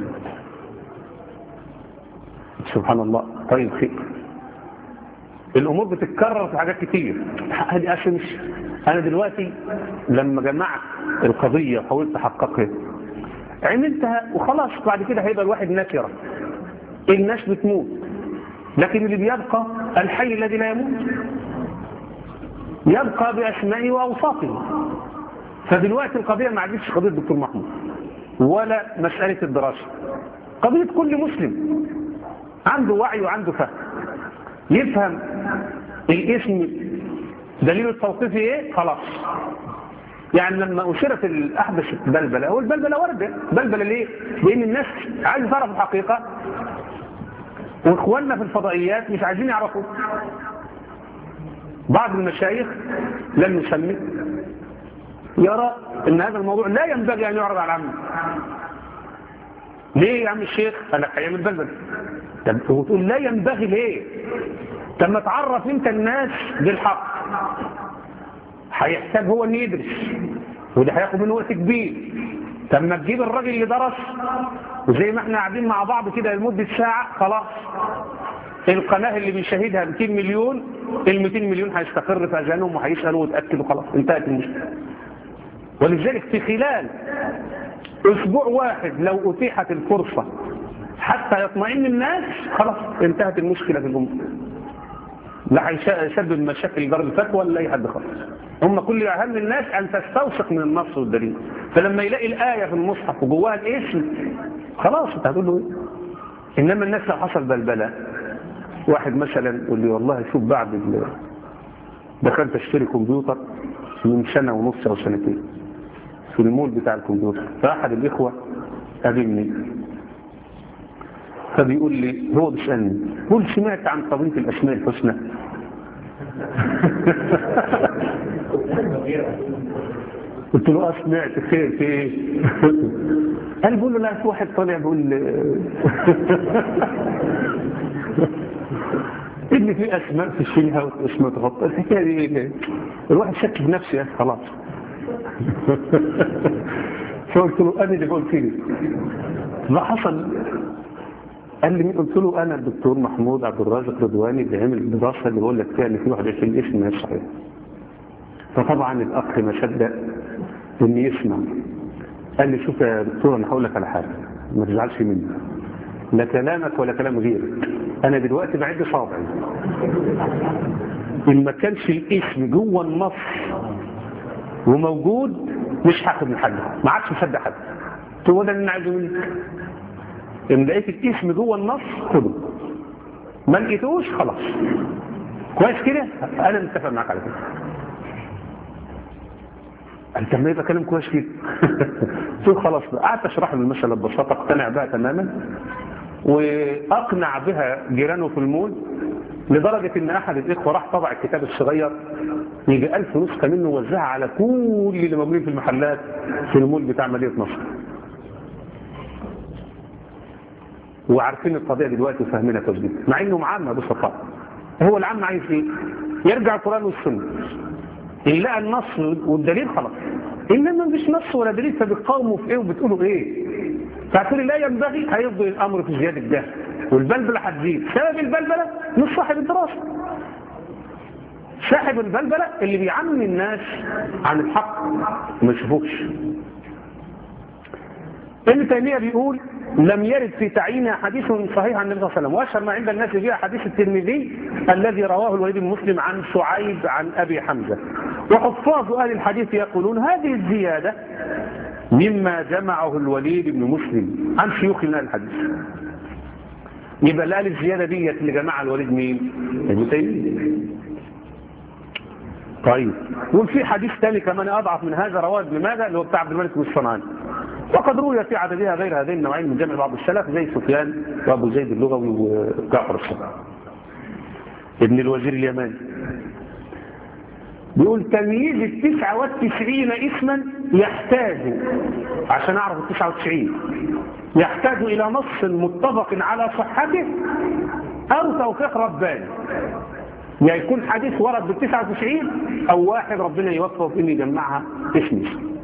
سبحان الله طيب خير الامور بتتكرر في حاجات كتير هذه اصل مش انا دلوقتي لما جمعت القضيه وحاولت احققها عملتها وخلاص بعد كده هيبقى الواحد نكره الناس بتموت لكن اللي بيبقى الحي الذي لا يموت يبقى باسمائه واوصافه فدلوقتي القضيه ما عادتش قضيه الدكتور محمود ولا مساله الدراسه قضيه كل مسلم عنده وعي وعنده فهم يفهم الاسم دليل التوقيفي ايه خلاص يعني لما أشرت الأحدث البلبلة هو البلبلة وردة بلبلة ليه؟ لأن الناس عايزة تعرف الحقيقة وإخواننا في الفضائيات مش عايزين يعرفوا بعض المشايخ لم يسمي يرى أن هذا الموضوع لا ينبغي أن يعرض على العامة ليه يا عم الشيخ؟ قال لك هيعمل بلبلة طب وتقول لا ينبغي ليه؟ طب ما تعرف انت الناس بالحق هيحتاج هو ان يدرس وده هياخد منه وقت كبير طب ما تجيب الراجل اللي درس وزي ما احنا قاعدين مع بعض كده لمده ساعه خلاص القناه اللي بيشاهدها 200 مليون ال 200 مليون هيستقر في اذانهم وهيسالوا ويتاكدوا خلاص انتهت المشكله ولذلك في خلال اسبوع واحد لو اتيحت الفرصه حتى يطمئن الناس خلاص انتهت المشكله في الامه لا هيسبب مشاكل دار الفتوى ولا اي حد خالص هم كل اهم الناس ان تستوثق من النص والدليل فلما يلاقي الايه في المصحف وجواها الاسم خلاص انت هتقول له ايه انما الناس لو حصل بلبله واحد مثلا يقول لي والله شوف بعد ال... دخلت اشتري كمبيوتر من سنه ونص او سنتين في المول بتاع الكمبيوتر فاحد الاخوه قابلني فبيقول لي هو بيسالني قول سمعت عن قضيه الاسماء الحسنى قلت له اه سمعت خير في ايه قال بيقول له لا في واحد طالع بيقول ان في اسماء في الشيلها واسماء تغطى الحكايه دي ايه الواحد شك في نفسه يا اخي خلاص فقلت له انا اللي بقول كده ما حصل قال لي مين قلت له انا الدكتور محمود عبد الرازق رضواني اللي عمل الدراسه اللي بقول لك فيها ان في 21 اسم مش صحيح فطبعا الاخ ما صدق ان يسمع قال لي شوف يا دكتور انا هقول لك على حاجه ما تزعلش مني لا كلامك ولا كلام غيرك انا دلوقتي بعد صابعي ان ما كانش الاسم جوه النص وموجود مش هاخد من حد ما عادش مصدق حد هو ده اللي انا عايزه منك ان لقيت الاسم جوه النص خده ما لقيتوش خلاص كويس كده انا متفق معاك على كده انت ما يبقى كلام كويس كده قلت خلاص بقى قعدت اشرح له المساله ببساطه اقتنع بها تماما واقنع بها جيرانه في المول لدرجة ان احد الاخوة راح طبع الكتاب الصغير يجي الف نسخة منه وزعها على كل اللي موجودين في المحلات في المول بتاع مدينة نصر وعارفين القضية دلوقتي وفاهمينها كويس مع انه معانا بسطاء هو العام عايز ايه يرجع القرآن والسنة يلاقي النص والدليل خلاص انما مفيش نص ولا دليل فبتقاوموا في ايه وبتقولوا ايه فهتقولي لا ينبغي هيفضل الامر في زيادة الجهل والبلبلة هتزيد سبب البلبلة مش صاحب الدراسة صاحب البلبلة اللي بيعمي الناس عن الحق وما يشوفوش ابن تيمية بيقول لم يرد في تعيين حديث صحيح عن النبي صلى الله عليه وسلم واشهر ما عند الناس فيها حديث الترمذي الذي رواه الوليد بن مسلم عن شعيب عن ابي حمزه وحفاظ اهل الحديث يقولون هذه الزياده مما جمعه الوليد بن مسلم عن شيوخ من الحديث يبقى الآل الزيادة دي اللي جمعها الوليد مين؟ ابن تيمية طيب وفي حديث ثاني كمان أضعف من هذا رواه ابن ماجه اللي هو بتاع عبد الملك بن الصنعاني وقد روي في عددها غير هذين النوعين من جمع بعض السلف زي سفيان وابو زيد اللغوي وجعفر الصدق ابن الوزير اليماني بيقول تمييز التسعة والتسعين اسما يحتاج عشان اعرف التسعة والتسعين يحتاج الى نص متفق على صحته او توفيق رباني يعني يكون حديث ورد بالتسعة وتسعين او واحد ربنا يوفقه في انه يجمعها اسم اسم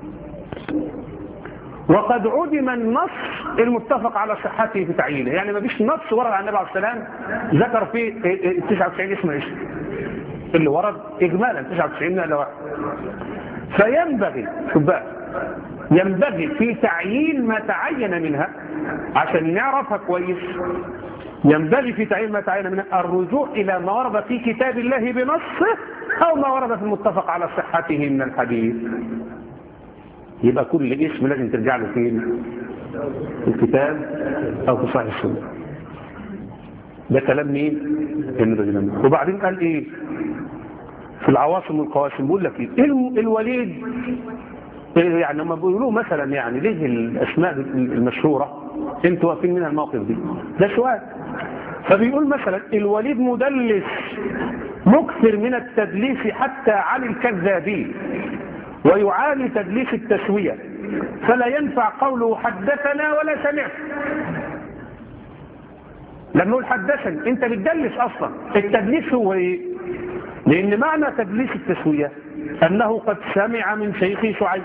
وقد عدم النص المتفق على صحته في تعيينه يعني ما فيش نص ورد عن النبي عليه السلام ذكر فيه 99 اسم اسم اللي ورد اجمالا 99 نقله واحد فينبغي شوف بقى ينبغي في تعيين ما تعين منها عشان نعرفها كويس ينبغي في تعيين ما تعين منها الرجوع إلى ما ورد في كتاب الله بنصه أو ما ورد في المتفق على صحته من الحديث يبقى كل اسم لازم ترجع له فين في الكتاب أو في صحيح السنة ده كلام مين ابن وبعدين قال ايه في العواصم والقواسم بيقول لك ايه الوليد يعني لما بيقولوا مثلا يعني ليه الاسماء المشهوره انتوا واقفين منها الموقف دي ده سؤال فبيقول مثلا الوليد مدلس مكثر من التدليس حتى عن الكذابين ويعاني تدليس التسويه فلا ينفع قوله حدثنا ولا سمعت لما نقول حدثني انت بتدلس اصلا التدليس هو ايه لان معنى تدليس التسويه انه قد سمع من شيخ شعيب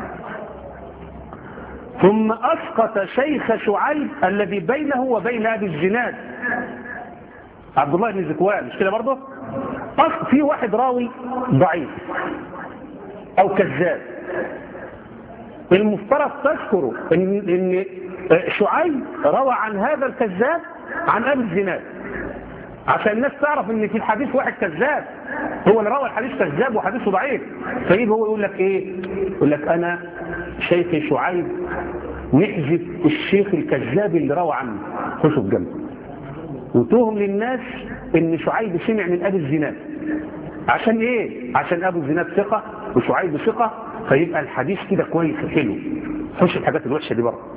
ثم اسقط شيخ شعيب الذي بينه وبين ابي الزناد عبد الله بن زكوان مش كده برضه في واحد راوي ضعيف او كذاب المفترض تذكره ان ان شعيب روى عن هذا الكذاب عن ابي الزناد عشان الناس تعرف ان في الحديث واحد كذاب هو اللي روى الحديث كذاب وحديثه ضعيف فيجي هو يقول لك ايه يقول لك انا شيخ شعيب نحذف الشيخ الكذاب اللي روى عنه خشوا بجنب وتوهم للناس ان شعيب سمع من ابي الزناد عشان ايه عشان ابو الزناد ثقه وشعيب ثقه فيبقى الحديث كده كويس وحلو خش الحاجات الوحشه دي بره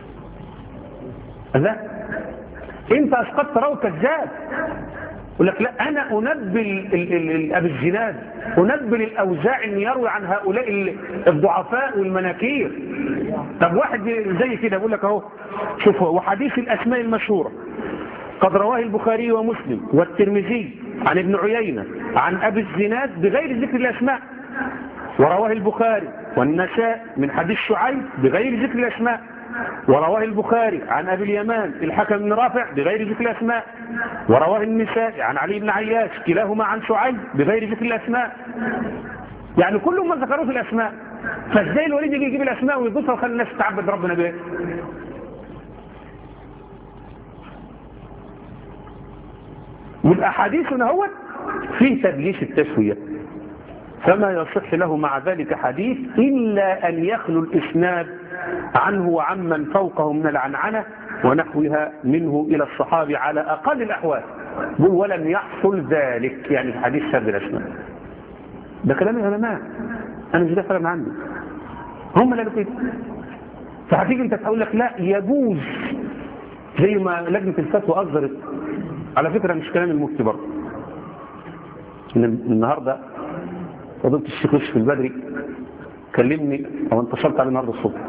لا انت اسقطت راوي كذاب يقول لك لا انا انبل ابي الزناد انبل الاوزاع ان يروي عن هؤلاء الضعفاء والمناكير طب واحد زي كده بيقول لك اهو شوف وحديث الاسماء المشهوره قد رواه البخاري ومسلم والترمذي عن ابن عيينه عن ابي الزناد بغير ذكر الاسماء ورواه البخاري والنساء من حديث شعيب بغير ذكر الاسماء ورواه البخاري عن أبي اليمان الحكم بن رافع بغير ذكر الأسماء ورواه النساء عن علي بن عياش كلاهما عن شعيب بغير ذكر الأسماء يعني كلهم ما ذكروا في الأسماء فازاي الوليد يجي يجيب الأسماء ويضيفها ويخلي الناس تعبد ربنا بيه والأحاديث هو فيه تدليس التسوية فما يصح له مع ذلك حديث إلا أن يخلو الإسناد عنه وعمن فوقه من العنعنة ونحوها منه إلى الصحابي على أقل الأحوال ولم يحصل ذلك يعني في حديث سبب الأسماء ده كلام العلماء أنا مش ده كلام عندي هم اللي قالوا كده فهتيجي انت تقول لك لا يجوز زي ما لجنة الفتوى أصدرت على فكرة مش كلام المفتي برضه النهاردة فضلت الشيخ يوسف البدري كلمني او انتصرت عليه النهارده الصبح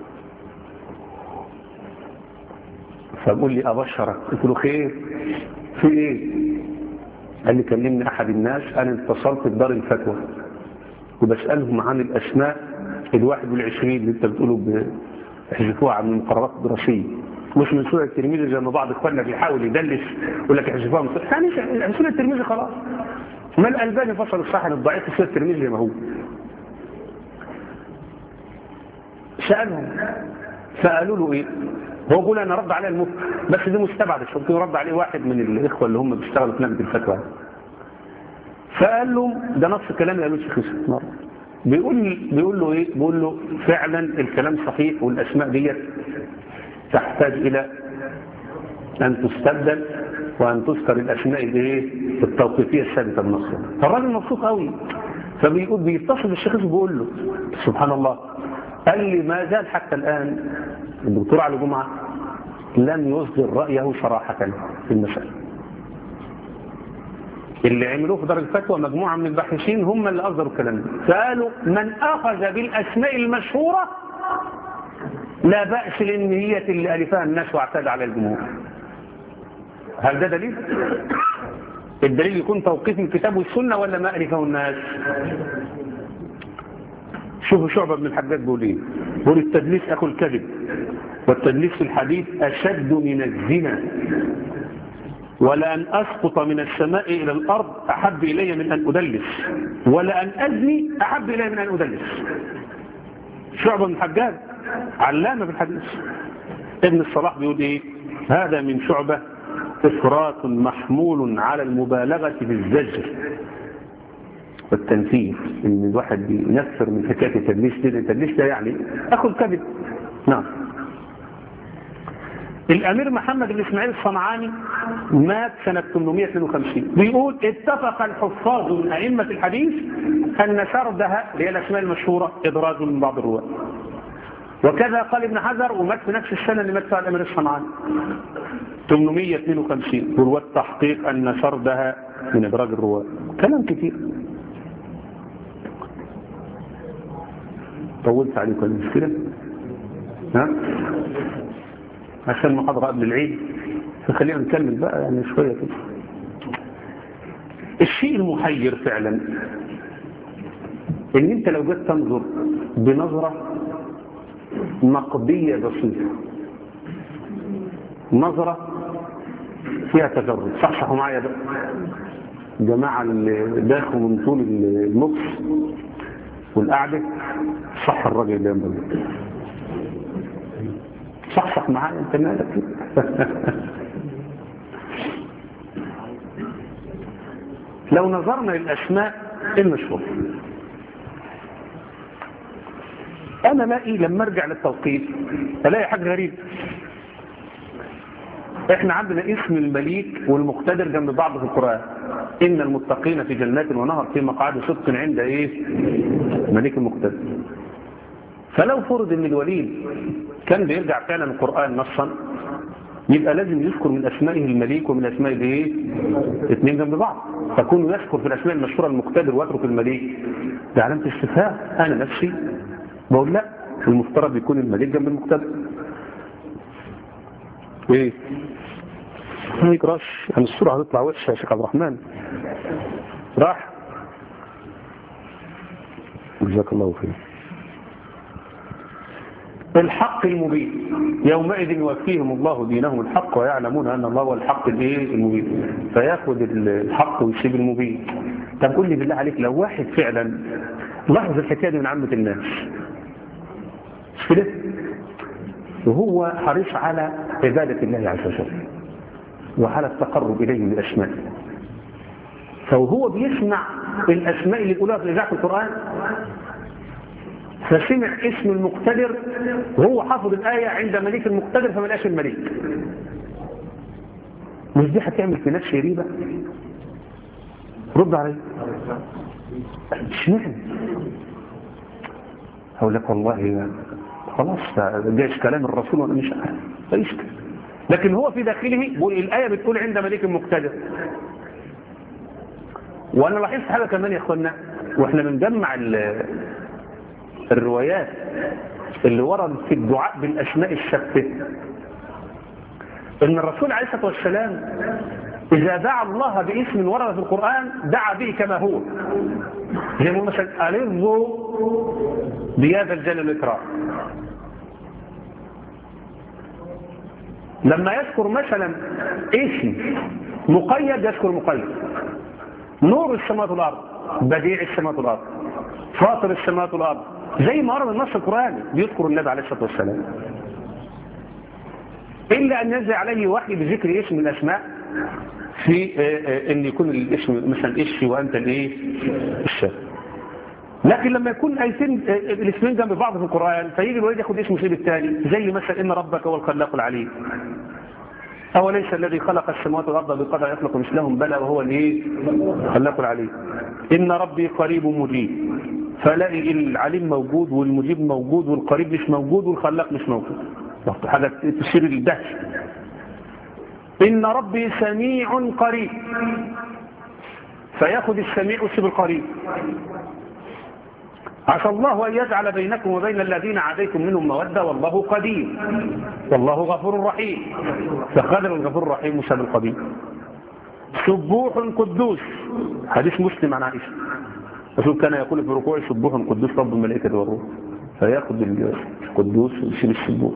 فبقول لي ابشرك قلت له خير في ايه قال لي كلمني احد الناس انا اتصلت بدار الفتوى وبسالهم عن الاسماء الواحد والعشرين اللي انت بتقوله بيحذفوها عن المقررات الدراسيه مش من سوره الترمذي زي ما بعض اخواننا بيحاول يدلس يقول لك احذفوها من ثاني سوره الترمذي خلاص ما الالباني فصل الصحن الضعيف في سوره الترمذي زي ما هو سالهم فقالوا له ايه هو بيقول انا رد عليه المفتي بس دي مستبعد مش ممكن يرد عليه واحد من الاخوه اللي هم بيشتغلوا في لجنه الفتوى فقال له ده نص الكلام اللي قالوه الشيخ يوسف بيقول بيقول له ايه بيقول له فعلا الكلام صحيح والاسماء ديت تحتاج الى ان تستبدل وان تذكر الاسماء الايه التوقيفيه الثابته بالنص فالراجل مبسوط قوي فبيقول بيتصل بالشيخ يوسف بيقول له سبحان الله قال لي ما زال حتى الان الدكتور علي جمعه لم يصدر رايه صراحه في المساله اللي عملوه في دار الفتوى مجموعة من الباحثين هم اللي أصدروا الكلام ده فقالوا من أخذ بالأسماء المشهورة لا بأس لأن هي اللي ألفها الناس واعتاد على الجمهور هل ده دليل؟ الدليل يكون توقيف من الكتاب والسنة ولا ما ألفه الناس؟ شوفوا شعبة بن الحجاج بيقول ايه؟ بيقول التدليس أخو الكذب والتدليس في الحديث أشد من الزنا ولأن أسقط من السماء إلى الأرض أحب إلي من أن أدلس ولأن أزني أحب إلي من أن أدلس شعبة من الحجاج علامة في الحديث ابن الصلاح بيقول إيه هذا من شعبة إفراط محمول على المبالغة في الزجر والتنفيذ ان الواحد ينفر من حكايه التدليس دي التدليس ده يعني اخو الكذب نعم الامير محمد بن اسماعيل الصنعاني مات سنة 852 بيقول اتفق الحفاظ من ائمة الحديث ان سردها اللي هي الاسماء المشهورة ادراج من بعض الرواة وكذا قال ابن حجر ومات في نفس السنة اللي مات فيها الامير الصنعاني 852 وروى التحقيق ان سردها من ادراج الرواة كلام كتير طولت عليكم المشكلة ها عشان المحاضرة قبل العيد فخلينا نكمل بقى يعني شوية كده الشيء المحير فعلا ان انت لو جيت تنظر بنظرة نقدية بسيطة نظرة فيها تجرد صحصحوا معايا بقى جماعة اللي داخلوا من طول المكس والقعدة صح الراجل اللي ينبغي صحصح معايا انت مالك لو نظرنا للأسماء المشهورة أنا لاقي لما أرجع للتوقيت ألاقي حاجة غريبة احنا عندنا اسم المليك والمقتدر جنب بعض في القرآن إن المتقين في جنات ونهر في مقعد صدق عند إيه مليك المقتدر فلو فرض ان الوليد كان بيرجع فعلا القرآن نصا يبقى لازم يذكر من أسمائه المليك ومن أسمائه ايه اثنين جنب بعض فكون يذكر في الأسماء المشهورة المقتدر ويترك المليك ده علامة استفهام أنا نفسي بقول لا المفترض يكون المليك جنب المقتدر ايه ما يقراش يعني الصورة هتطلع وحشة يا شيخ عبد الرحمن راح جزاك الله خير الحق المبين يومئذ يوفيهم الله دينهم الحق ويعلمون أن الله هو الحق الايه المبين فياخذ الحق ويسيب المبين طب قول لي بالله عليك لو واحد فعلا لاحظ الحكايه دي من عامه الناس مش كده وهو حريص على عبادة الله عز وجل وعلى التقرب إليه بالأسماء فهو بيسمع الأسماء اللي يقولها في إذاعة القرآن فسمع اسم المقتدر وهو حافظ الآية عند مليك المقتدر فما لقاش المليك مش دي هتعمل في نفسي ريبة رد علي اشمعنى هقول لك والله خلاص جايش كلام الرسول وانا مش عارف فيشكل لكن هو في داخله بيقول الآية بتقول عند مليك المقتدر وانا لاحظت حاجة كمان يا اخوانا واحنا بنجمع الروايات اللي وردت في الدعاء بالأسماء الثابته ان الرسول عليه الصلاة والسلام إذا دعا الله باسم ورد في القرآن دعا به كما هو زي ما مثلا ألظوا بهذا الجل الإكرام لما يذكر مثلا اسم مقيد يذكر مقيد نور السماوات والأرض بديع السماوات والأرض فاطر السماوات والأرض زي ما ورد النص القرآني بيذكر النبي عليه الصلاة والسلام إلا أن ينزل عليه وحي بذكر اسم من الأسماء في أن يكون الاسم مثلا إيش وأنت الإيه الشاب لكن لما يكون ايتين الاسمين جنب بعض في القرآن فيجي الولد ياخد اسم سيب الثاني زي مثلا إن ربك هو الخلاق العليم أوليس الذي خلق السماوات والأرض بقدر يخلق مثلهم بلى وهو الايه الخلاق العليم إن ربي قريب مجيب فلاقي العليم موجود والمجيب موجود والقريب مش موجود والخلاق مش موجود حاجة تشير للدهش إن ربي سميع قريب فياخد السميع ويسيب القريب عسى الله أن يجعل بينكم وبين الذين عاديتم منهم مودة والله قدير والله غفور رحيم فقدر الغفور الرحيم مساب القدير سبوح قدوس حديث مسلم عن عائشة رسول كان يقول في ركوع سبوح قدوس رب الملائكة والروح فياخذ القدوس ويشيل السبوح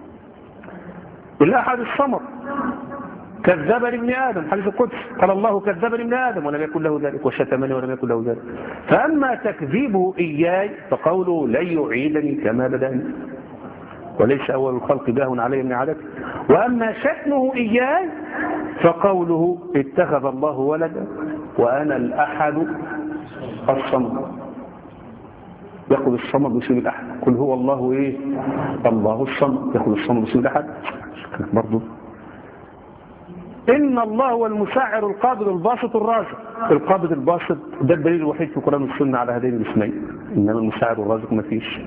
الأحد الصمد كذب لابن آدم حديث القدس قال الله كذب لابن آدم ولم يكن له ذلك وشتمني ولم يكن له ذلك فأما تكذيبه إياي فقوله لن يعيدني كما بدأني وليس أول الخلق باه علي من عادته وأما شتمه إياي فقوله اتخذ الله ولدا وأنا الأحد الصمد يقول الصمد بسم الأحد قل هو الله إيه الله الصمد يقول الصمد بسم الأحد برضه إن الله هو المساعر القابض الباسط الرازق القابض الباسط ده الدليل الوحيد في القرآن والسنة على هذين الاسمين إنما المساعر الرازق ما فيش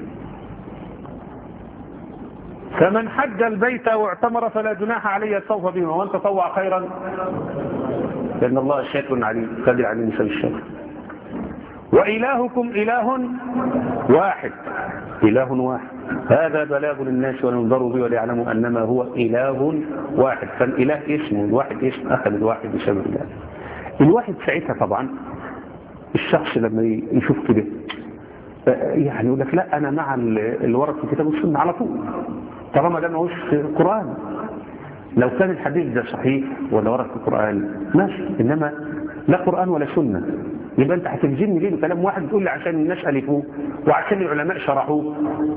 فمن حج البيت واعتمر فلا جناح عليه الطوف بهما ومن تطوع خيرا لأن الله شاكر عليم قادر عليه مثل الشاكر وإلهكم إله واحد إله واحد هذا بلاغ للناس ولينظروا به وليعلموا أنما هو إله واحد فالإله اسمه الواحد اسم أخذ الواحد بسبب الله الواحد ساعتها طبعا الشخص لما يشوف كده يعني يقول لك لا أنا مع اللي ورد في كتاب السنة على طول طالما ده ماهوش قرآن لو كان الحديث ده صحيح ولا ورد في القرآن ماشي إنما لا قرآن ولا سنة يبقى أنت هتلزمني ليه بكلام واحد تقول لي عشان الناس ألفوه وعشان العلماء شرحوه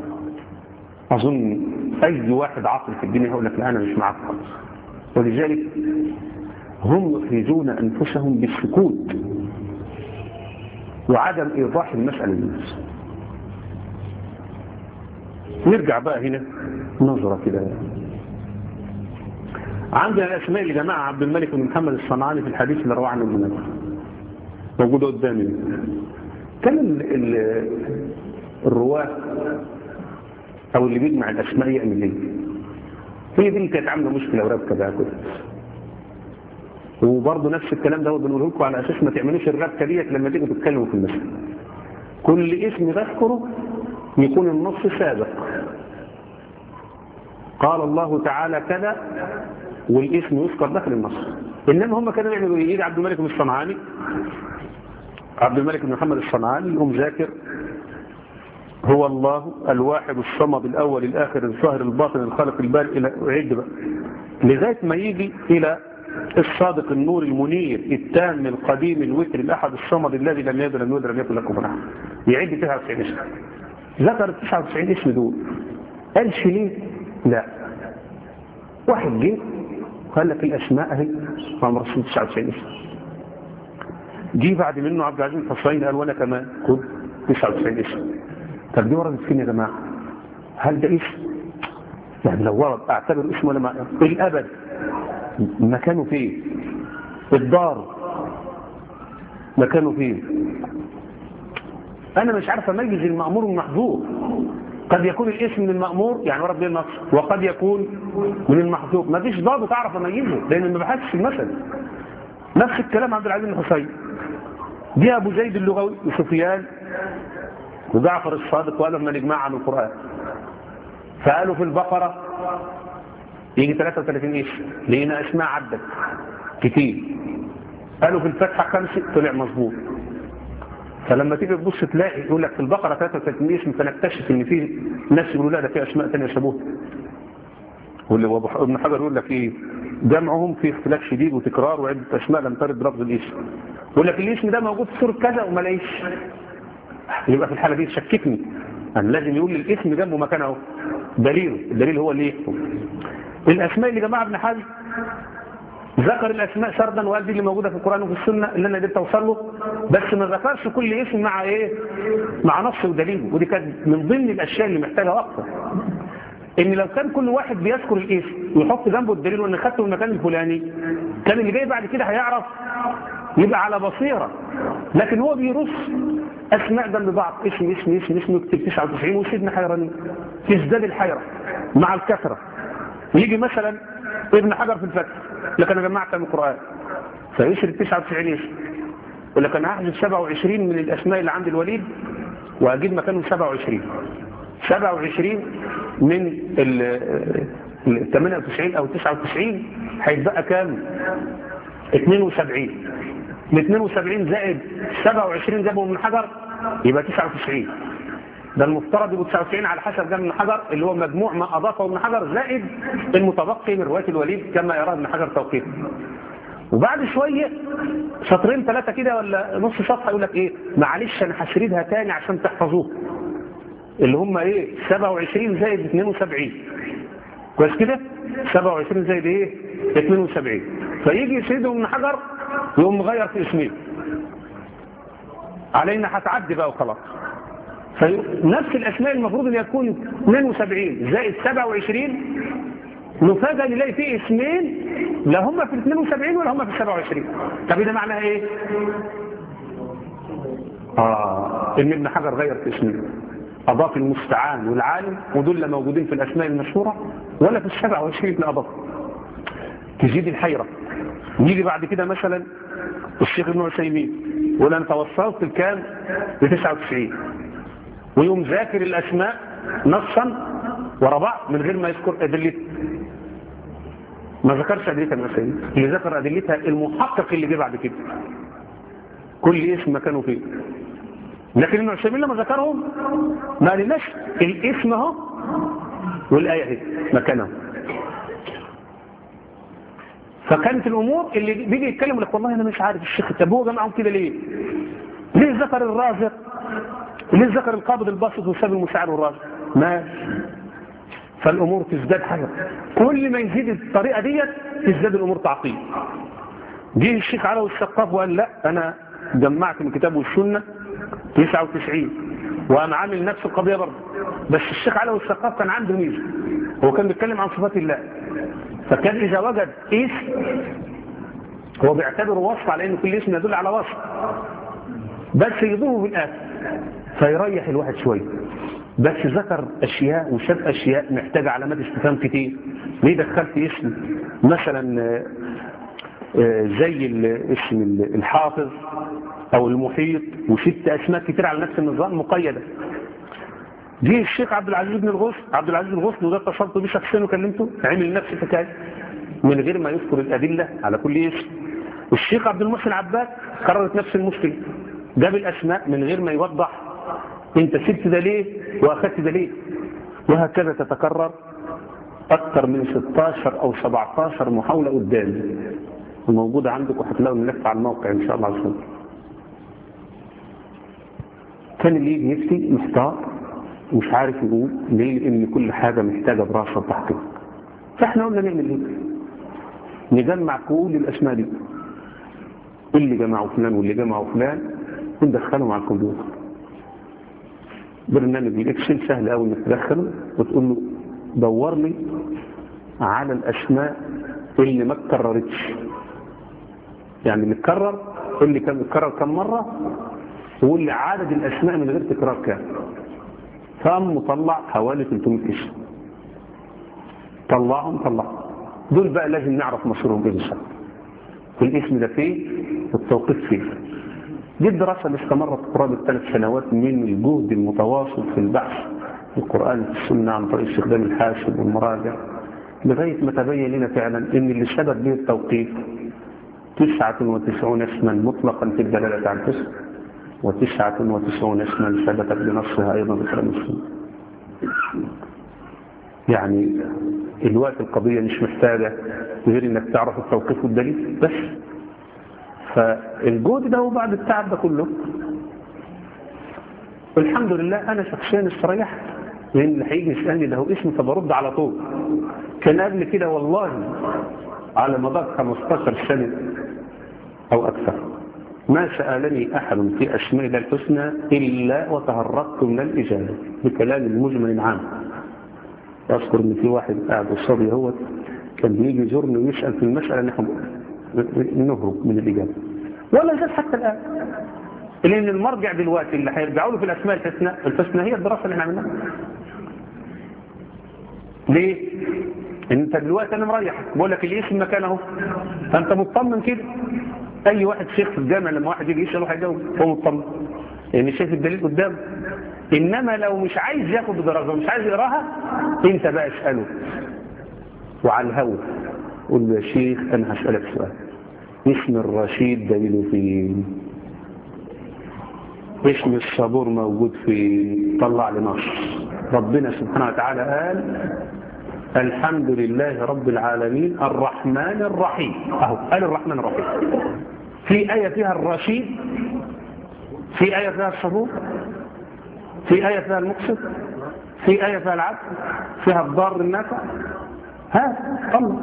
أظن أي واحد عاقل في الدنيا يقول لك لا أنا مش معاك خالص ولذلك هم يخرجون أنفسهم بالسكوت وعدم إيضاح المسألة للناس نرجع بقى هنا نظرة كده عندنا الأسماء اللي جماعة عبد الملك بن محمد الصنعاني في الحديث اللي رواه عنه ابن موجودة قدامي كان ال ال الرواة أو اللي بيجمع الأسماء يعمل ايه؟ هي دي اللي كانت عاملة مشكلة وربكة بقى كده وبرضه نفس الكلام ده بنقوله لكم على أساس ما تعملوش الربكة ديت لما تيجوا تتكلموا في المسألة كل اسم بذكره يكون النص سابق قال الله تعالى كذا والاسم يذكر داخل النص انما هم كانوا يعملوا ايه يجي عبد الملك بن الصنعاني عبد الملك بن محمد الصنعاني يقوم ذاكر هو الله الواحد الصمد الاول الاخر الظاهر الباطن الخالق البارئ الى عد بقى لغايه ما يجي الى الصادق النور المنير التام القديم الوتر الاحد الصمد الذي لم يلد ولم يولد ولم يكن له كفوا احد يعد 99 اسم ذكر ال 99 اسم دول قالش ليه لا واحد جه قال لك الاسماء اهي مع رسول 99 اسم جه بعد منه عبد العزيز الحصين قال وانا كمان خد 99 اسم طب دي وردت فين يا جماعه هل ده اسم يعني لو ورد اعتبر اسم ولا ما الابد مكانه فين الدار مكانه فين انا مش عارف اميز المأمور من المحظور قد يكون الاسم من المأمور يعني ورد به النص وقد يكون من المحظور ما فيش ضابط اعرف اميزه لان ما بحثش المثل نفس الكلام عبد العزيز الحسين جه ابو زيد اللغوي وسفيان وجعفر الصادق وقالوا لما نجمع عن القران فقالوا في البقره يجي 33 اسم لقينا اسماء عدت كتير قالوا في الفتحه خمسه طلع مظبوط فلما تيجي تبص تلاقي يقول لك في البقره 33 اسم فنكتشف ان في ناس يقولوا لا ده في اسماء ثانيه شابوه واللي هو ابن حجر يقول لك ايه جمعهم في اختلاف شديد وتكرار وعده اسماء لم ترد لفظ الاسم يقول لك الاسم ده موجود في سوره كذا وما لاقيش يبقى في الحاله دي تشككني أن لازم يقول لي الاسم جنبه مكانه اهو دليله الدليل هو اللي يحكم الأسماء اللي جمعها ابن حزم ذكر الأسماء سردا وقال دي اللي موجودة في القرآن وفي السنة اللي أنا قدرت أوصل له بس ما ذكرش كل اسم مع إيه مع نص ودليل ودي كانت من ضمن الأشياء اللي محتاجة وقفة ان لو كان كل واحد بيذكر الاسم ويحط جنبه الدليل وان خدته من المكان الفلاني كان اللي جاي بعد كده هيعرف يبقى على بصيرة لكن هو بيرص اسماء جنب بعض اسم اسم اسم اسم يكتب 99 وسيدنا حيراني تزداد الحيرة مع الكثرة يجي مثلا ابن حجر في الفتح لكن انا جمعت من القرآن فيشرب 99 اسم ولكن انا هحذف 27 من الاسماء اللي عند الوليد واجيب مكانهم 27 27 من ال 98 او 99 هيتبقى كام 72 ال 72 زائد 27 جابهم من حجر يبقى 99 ده المفترض يبقى 99 على حسب جاب من حجر اللي هو مجموع ما اضافه ابن حجر زائد المتبقي من روايه الوليد كما يراه ابن حجر توقيفا وبعد شوية سطرين ثلاثة كده ولا نص صفحة يقول لك ايه معلش انا هسردها تاني عشان تحفظوه اللي هم ايه 27 زائد 72 كويس كده 27 زائد ايه 72 فيجي يسيده من حجر يقوم مغير في اسمين علينا هتعدي بقى وخلاص فنفس الاسماء المفروض ان يكون 72 زائد 27 نفاجئ نلاقي فيه اسمين لا هم في ال 72 ولا هم في ال 27 طب ده معناها ايه اه ان ابن حجر غير في اسمين أضاف المستعان والعالم ودول لا موجودين في الأسماء المشهورة ولا في السبع وعشرين اللي أضاف تزيد الحيرة يجي بعد كده مثلا الشيخ ابن عثيمين يقول أنا توصلت الكام ل 99 ويوم ذاكر الأسماء نصا ورا بعض من غير ما يذكر أدلتها ما ذكرش أدلتها ابن عثيمين اللي ذكر أدلتها المحقق اللي جه بعد كده كل اسم مكانه فيه لكن ابن عثيمين لما ذكرهم ما قالناش الاسم اهو والايه اهي مكانها فكانت الامور اللي بيجي يتكلم لك والله انا مش عارف الشيخ طب هو جمعهم كده ليه؟ ليه ذكر الرازق؟ ليه ذكر القابض الباسط وساب المساعد والرازق؟ ماشي فالامور تزداد حاجه كل ما يزيد الطريقه ديت تزداد الامور تعقيد جه الشيخ علوي السقاف وقال لا انا جمعت من كتاب والسنه 99 وانا عامل نفس القضيه برضه بس الشيخ علوي السقاف كان عنده ميزه هو كان بيتكلم عن صفات الله فكان اذا وجد اسم هو بيعتبره وصف على ان كل اسم يدل على وصف بس يضره في الاخر فيريح الواحد شويه بس ذكر اشياء وشاف اشياء محتاجه علامات استفهام كتير ليه دخلت اسم مثلا زي اسم الحافظ او المحيط وست اسماء كتير على نفس النظام مقيدة جه الشيخ عبد العزيز بن الغصن عبد العزيز الغصن وده اتصلت بيه شخصيا وكلمته عمل نفس الحكايه من غير ما يذكر الادله على كل اسم والشيخ عبد المحسن عباد قررت نفس المشكله جاب الاسماء من غير ما يوضح انت سبت ده ليه واخدت ده ليه وهكذا تتكرر اكثر من 16 او 17 محاوله قدامي وموجوده عندك وهتلاقوا الملف على الموقع ان شاء الله عز وجل كان اللي يجي يفتي محتار ومش عارف يقول ليه لان كل حاجة محتاجة دراسة وتحقيق فاحنا قلنا نعمل ايه نجمع كل الاسماء دي اللي جمعوا فلان واللي جمعوا فلان وندخلهم على الكمبيوتر برنامج الاكسل سهل قوي انك تدخله وتقول له دور لي على الاسماء اللي ما اتكررتش يعني متكرر اللي كان متكرر كم مره وقول لي عدد الأسماء من غير تكرار كام فقام مطلع حوالي 300 اسم طلعهم طلعهم دول بقى لازم نعرف مصيرهم ايه بالظبط والاسم ده فين والتوقيت فين دي الدراسة اللي استمرت قرابة ثلاث سنوات من الجهد المتواصل في البحث في القرآن وفي السنة عن طريق استخدام الحاسب والمراجع لغاية ما تبين لنا فعلا ان اللي سبب به التوقيت 99 اسما مطلقا في الدلالة عن الاسم وتسعة وتسعون اسما ثبتت بنصها أيضا بكلام السنة يعني الوقت القضية مش محتاجة غير انك تعرف التوقيف والدليل بس فالجهد ده وبعد التعب ده كله والحمد لله انا شخصيا استريحت لان اللي هيجي يسالني ده هو اسمي فبرد على طول كان قبل كده والله على مدار 15 سنة أو أكثر ما سألني أحد في أسماء الله الحسنى إلا وتهربت من الإجابة بكلام المجمل عام أذكر إن في واحد قاعد قصادي هو كان بيجي يزورني ويسأل في المسألة نحن نهرب من الإجابة ولا زال حتى الآن لأن المرجع دلوقتي اللي هيرجعوا له في الأسماء الحسنى الحسنى هي الدراسة اللي احنا عملناها ليه؟ انت دلوقتي انا مريح بقول لك الاسم مكانه فانت مطمن كده اي واحد شيخ في الجامع لما واحد يجي يساله هيجاوب هو مطمن لان يعني شايف الدليل قدامه انما لو مش عايز ياخد بدرجه ومش عايز يقراها انت بقى اساله وعلى الهوى قول له يا شيخ انا هسالك سؤال اسم الرشيد دليله فين اسم الصبور موجود فين طلع لي نص ربنا سبحانه وتعالى قال الحمد لله رب العالمين الرحمن الرحيم اهو قال الرحمن الرحيم في آية فيها الرشيد في آية فيها الصبور في آية فيها المقصد في آية فيها العدل فيها الضار النافع ها طلع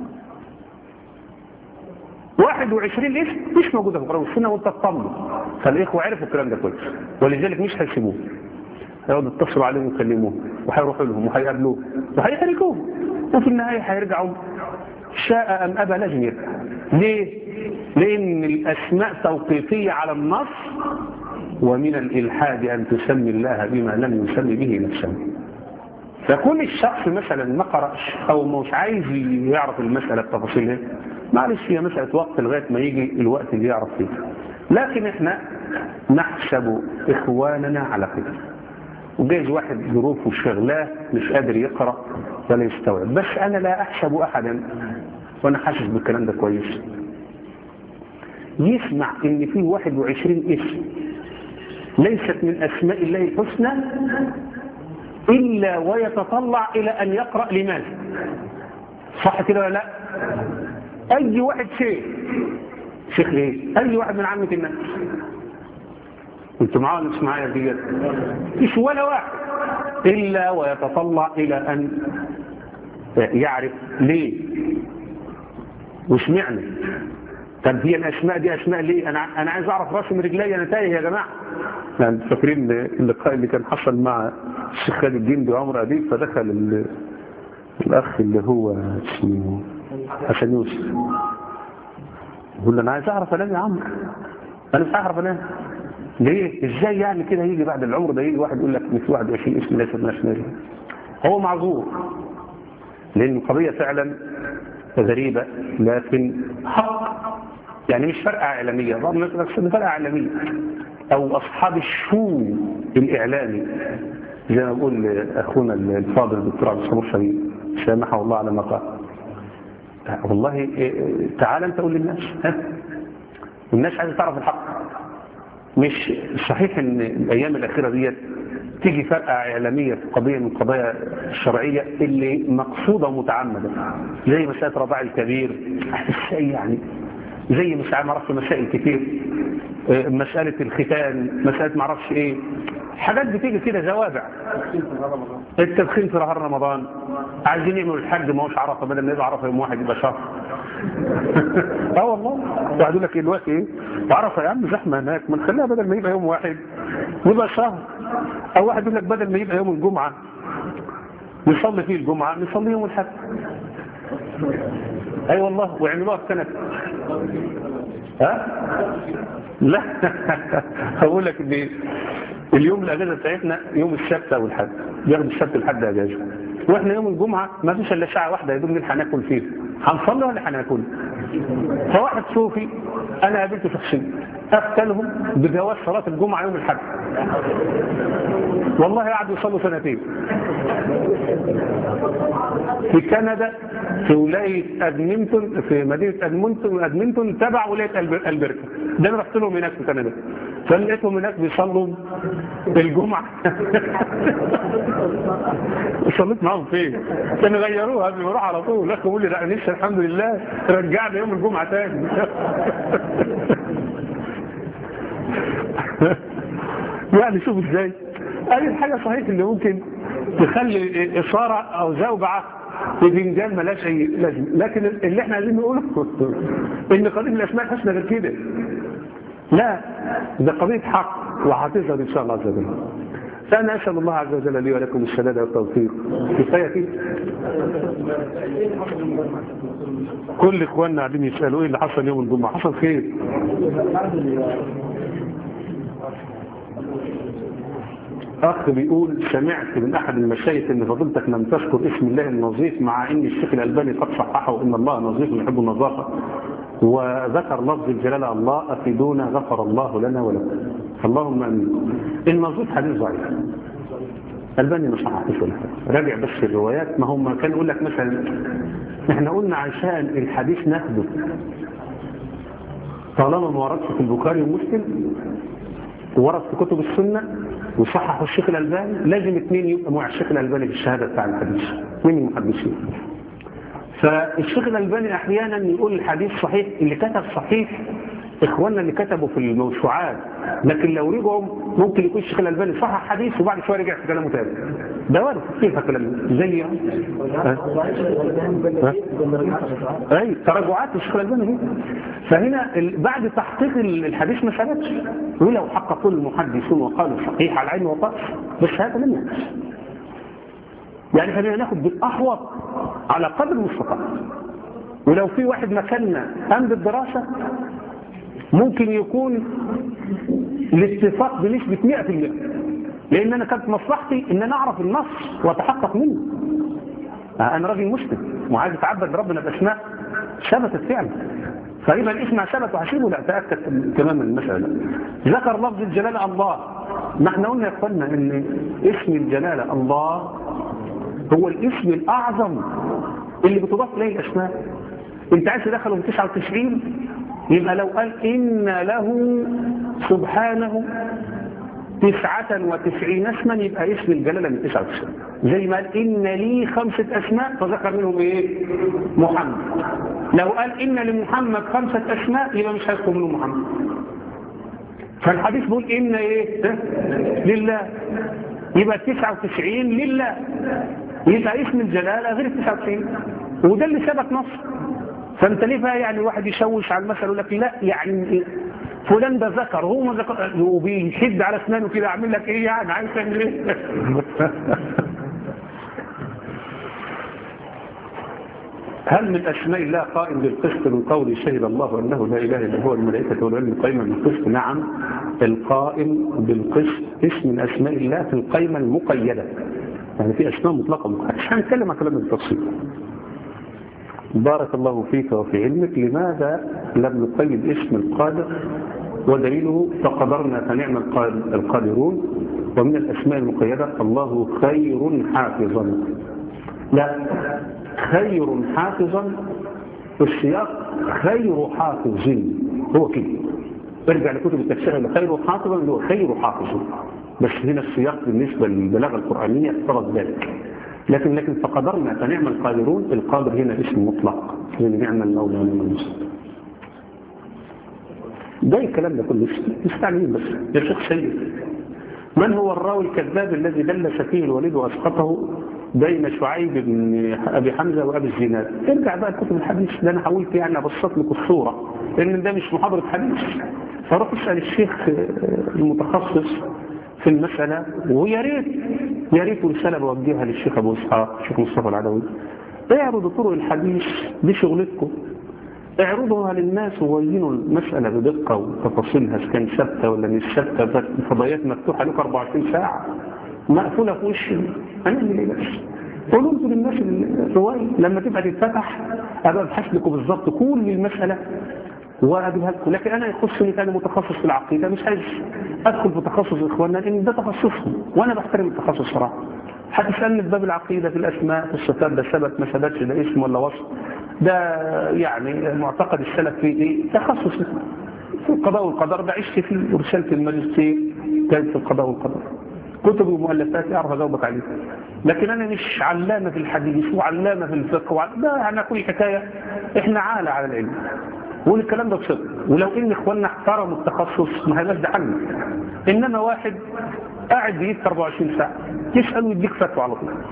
21 اسم مش موجودة في القرآن والسنة وانت تطمن فالإخوة عرفوا الكلام ده كويس ولذلك مش هيسيبوه هيقعدوا يتصلوا عليهم ويكلموه وهيروحوا لهم وهيقابلوه وهيحركوه وفي النهاية هيرجعوا شاء أم أبى لازم يرجع ليه؟ لأن الأسماء توقيفية على النص ومن الإلحاد أن تسمي الله بما لم يسمي به نفسه فكل الشخص مثلا ما قرأش أو مش عايز يعرف المسألة بتفاصيلها معلش هي مسألة وقت لغاية ما يجي الوقت اللي يعرف فيه لكن احنا نحسب إخواننا على خير وجايز واحد ظروفه شغلاه مش قادر يقرأ ولا يستوعب بس أنا لا أحسب أحدا وأنا حاسس بالكلام ده كويس يسمع إن في 21 اسم ليست من أسماء الله الحسنى إلا ويتطلع إلى أن يقرأ لماذا صح كده ولا لا أي واحد شيخ شيخ إيه أي واحد من عامة الناس انتوا معايا مش معايا ديت مش ولا واحد إلا ويتطلع إلى أن يعرف ليه وش معنى طب هي الأسماء دي أسماء ليه أنا أنا عايز أعرف راسي من رجلي أنا تايه يا جماعة يعني فاكرين اللقاء اللي كان حصل مع الشيخ خالد الجندي وعمر أديب فدخل الأخ اللي هو اسمه حسن يوسف يقول له أنا عايز أعرف أنام يا عمرو أنا مش هعرف أنام ليه ازاي يعني كده يجي بعد العمر ده يجي واحد يقول لك مش 21 اسم ليس من اسماء هو معذور لان القضيه فعلا غريبه لكن حق يعني مش فرقه اعلاميه بعض الناس بس فرقه اعلاميه او اصحاب الشو الاعلامي زي ما بقول اخونا الفاضل الدكتور عبد الصبور شريف سامحه الله على ما قال والله تعال انت قول للناس ها والناس عايزه تعرف الحق مش صحيح ان الايام الاخيره ديت تيجي فرقه اعلاميه في قضيه من القضايا الشرعيه اللي مقصوده ومتعمده زي مساله رضاع الكبير ازاي يعني زي مش عارف اعرفش مسائل كتير مساله الختان مساله ما اعرفش ايه حاجات بتيجي كده زوابع التدخين في نهار رمضان عايزين يعملوا الحج ما هوش عرفه بدل ما يبقى عرفه يوم واحد يبقى شهر اه والله واحد يقول لك ايه الوقت ايه عرفه يا عم زحمه هناك ما نخليها بدل ما يبقى يوم واحد ويبقى شهر او واحد يقول لك بدل ما يبقى يوم الجمعه نصلي فيه الجمعه نصلي يوم الحج اي أيوة والله ويعملوها في سنه ها لا هقول لك ان اليوم الاجازه بتاعتنا يوم السبت او الحد بياخد السبت الحد اجازه واحنا يوم الجمعه ما فيش الا ساعه واحده يا دوب نلحق ناكل فيه هنصلي ولا هناكل فواحد صوفي انا قابلته شخصيا افتلهم بجواز صلاه الجمعه يوم الحد والله قعدوا يصلوا سنتين في كندا في ولايه ادمنتون في مدينه ادمنتون ادمنتون تبع ولايه البركه ده انا رحت لهم هناك في كندا فلقيتهم هناك بيصلوا الجمعه صليت معاهم فين كانوا غيروها قبل ما اروح على طول الاخ بيقول لي لا لسه الحمد لله رجعنا يوم الجمعه تاني يعني شوف ازاي اي حاجه صحيح اللي ممكن تخلي إشارة أو زوجعة بفنجان ملاش اي لازمه لكن اللي احنا عايزين نقوله ان قضيه الاسماء الحسنى غير كده لا ده قضيه حق وهتظهر ان شاء الله عز وجل فانا اسال الله عز وجل لي ولكم السداد والتوفيق كفايه كده كل اخواننا قاعدين يسالوا ايه اللي حصل يوم الجمعه حصل خير اخ بيقول سمعت من احد المشايخ ان فضيلتك لم تذكر اسم الله النظيف مع ان الشيخ الالباني قد صححه وان الله نظيف يحب النظافه وذكر لفظ الجلاله الله افيدونا غفر الله لنا ولكم اللهم امين النظيف حديث ضعيف الباني مش صححش ولا حاجه راجع بس الروايات ما هم كان يقول لك مثلا احنا قلنا عشان الحديث ناخده طالما ما وردش في البخاري ومسلم ورد في كتب السنه وصححوا الشيخ الألباني لازم اثنين يبقى مع الشيخ الألباني في الشهادة بتاع الحديث من المحدثين فالشيخ الألباني أحيانا يقول الحديث صحيح اللي كتب صحيح إخواننا اللي كتبوا في الموسوعات لكن لو رجعوا ممكن يكون الشيخ الألباني صحح حديث وبعد شوية رجع في كلامه تاني ده وارد كيف كلام زي اي تراجعات الشيخ الألباني دي فهنا بعد تحقيق الحديث ما ثبتش ولو حققوا المحدثون وقالوا صحيح على العين والرأس بس هذا لم يحدث يعني خلينا ناخد بالاحوط على قدر المستطاع ولو في واحد مكاننا قام بالدراسة ممكن يكون الاتفاق بنسبة 100% لان انا كانت مصلحتي ان انا اعرف النص واتحقق منه انا راجل مسلم وعايز اتعبد ربنا باسماء ثبتت فعلا فإذا الاسم ثبت وهسيبه لا تأكد تماما المسألة ذكر لفظ الجلالة الله ما احنا قلنا يا اخوانا ان اسم الجلالة الله هو الاسم الأعظم اللي بتضاف إليه الأسماء انت عايز تدخله في 99 يبقى لو قال إن له سبحانه تسعة وتسعين اسما يبقى اسم الجلالة من تسعة وتسعين زي ما قال إن لي خمسة أسماء فذكر منهم إيه محمد لو قال إن لمحمد خمسة أسماء يبقى مش هيذكر منهم محمد فالحديث بيقول إن إيه لله يبقى تسعة وتسعين لله يبقى اسم الجلالة غير التسعة وتسعين وده اللي ثبت نص فانت ليه بقى يعني الواحد يشوش على المثل يقول لك لا يعني فلان ده ذكر هو ما ذكر وبيشد على اسنانه كده اعمل لك ايه يعني عايز تعمل ايه هل من اسماء الله قائم بالقسط من قول شهد الله انه لا اله الا هو الملائكه والعلم قائما بالقسط نعم القائم بالقسط اسم من اسماء الله في القائمه المقيده يعني في اسماء مطلقه مقيده مش هنتكلم عن كلام بالتفصيل بارك الله فيك وفي علمك لماذا لم نقيد اسم القادر ودليله فقدرنا فنعم القادرون ومن الأسماء المقيدة الله خير حافظا لا خير حافظا في السياق خير حافظ هو كده ارجع لكتب التفسير اللي خير حافظا اللي هو خير حافظ بس هنا السياق بالنسبة للبلاغة القرآنية افترض ذلك لكن لكن فقدرنا فنعم القادرون القادر هنا اسم مطلق لأن نعم المولى ونعم المستقيم ده الكلام ده كله مستعملين بس يا شيخ سيد من هو الراوي الكذاب الذي دلس فيه الوليد واسقطه بين شعيب بن ابي حمزه وابي الزناد ارجع بقى لكتب الحديث ده انا حاولت يعني ابسط لك الصوره لان ده مش محاضره حديث فروح اسال الشيخ المتخصص في المساله ويا ريت يا ريت رساله بوجهها للشيخ ابو اسحاق الشيخ مصطفى العدوي اعرضوا طرق الحديث دي شغلتكم اعرضوها للناس وبينوا المسألة بدقة وتفاصيلها إذا كان ثابتة ولا مش ثابتة الفضائيات مفتوحة لك 24 ساعة مقفولة في وشي هنعمل ايه بس؟ قولوا انتوا للناس الرواية لما تبقى تتفتح ابقى ابحث لكم بالظبط كل المسألة واجيبها لكم لكن انا يخصني انا متخصص في العقيدة مش عايز ادخل في تخصص اخواننا لان ده تخصصهم وانا بحترم التخصص صراحة هتسألني في باب العقيدة في الاسماء في الصفات ده ثبت ما ثبتش ده اسم ولا وصف ده يعني معتقد السلف في ايه تخصص في القضاء والقدر ده عشت في رسالة الماجستير كانت في القضاء والقدر كتب ومؤلفات اعرف اجاوبك عليها لكن انا مش علامة في الحديث وعلامة في الفقه وعل... ده يعني كل حكاية احنا عالة على العلم والكلام ده بصدق ولو ان اخواننا احترموا التخصص ما هيبقاش ده حل انما واحد قاعد بيت 24 ساعة تسأله يديك فتوى على طول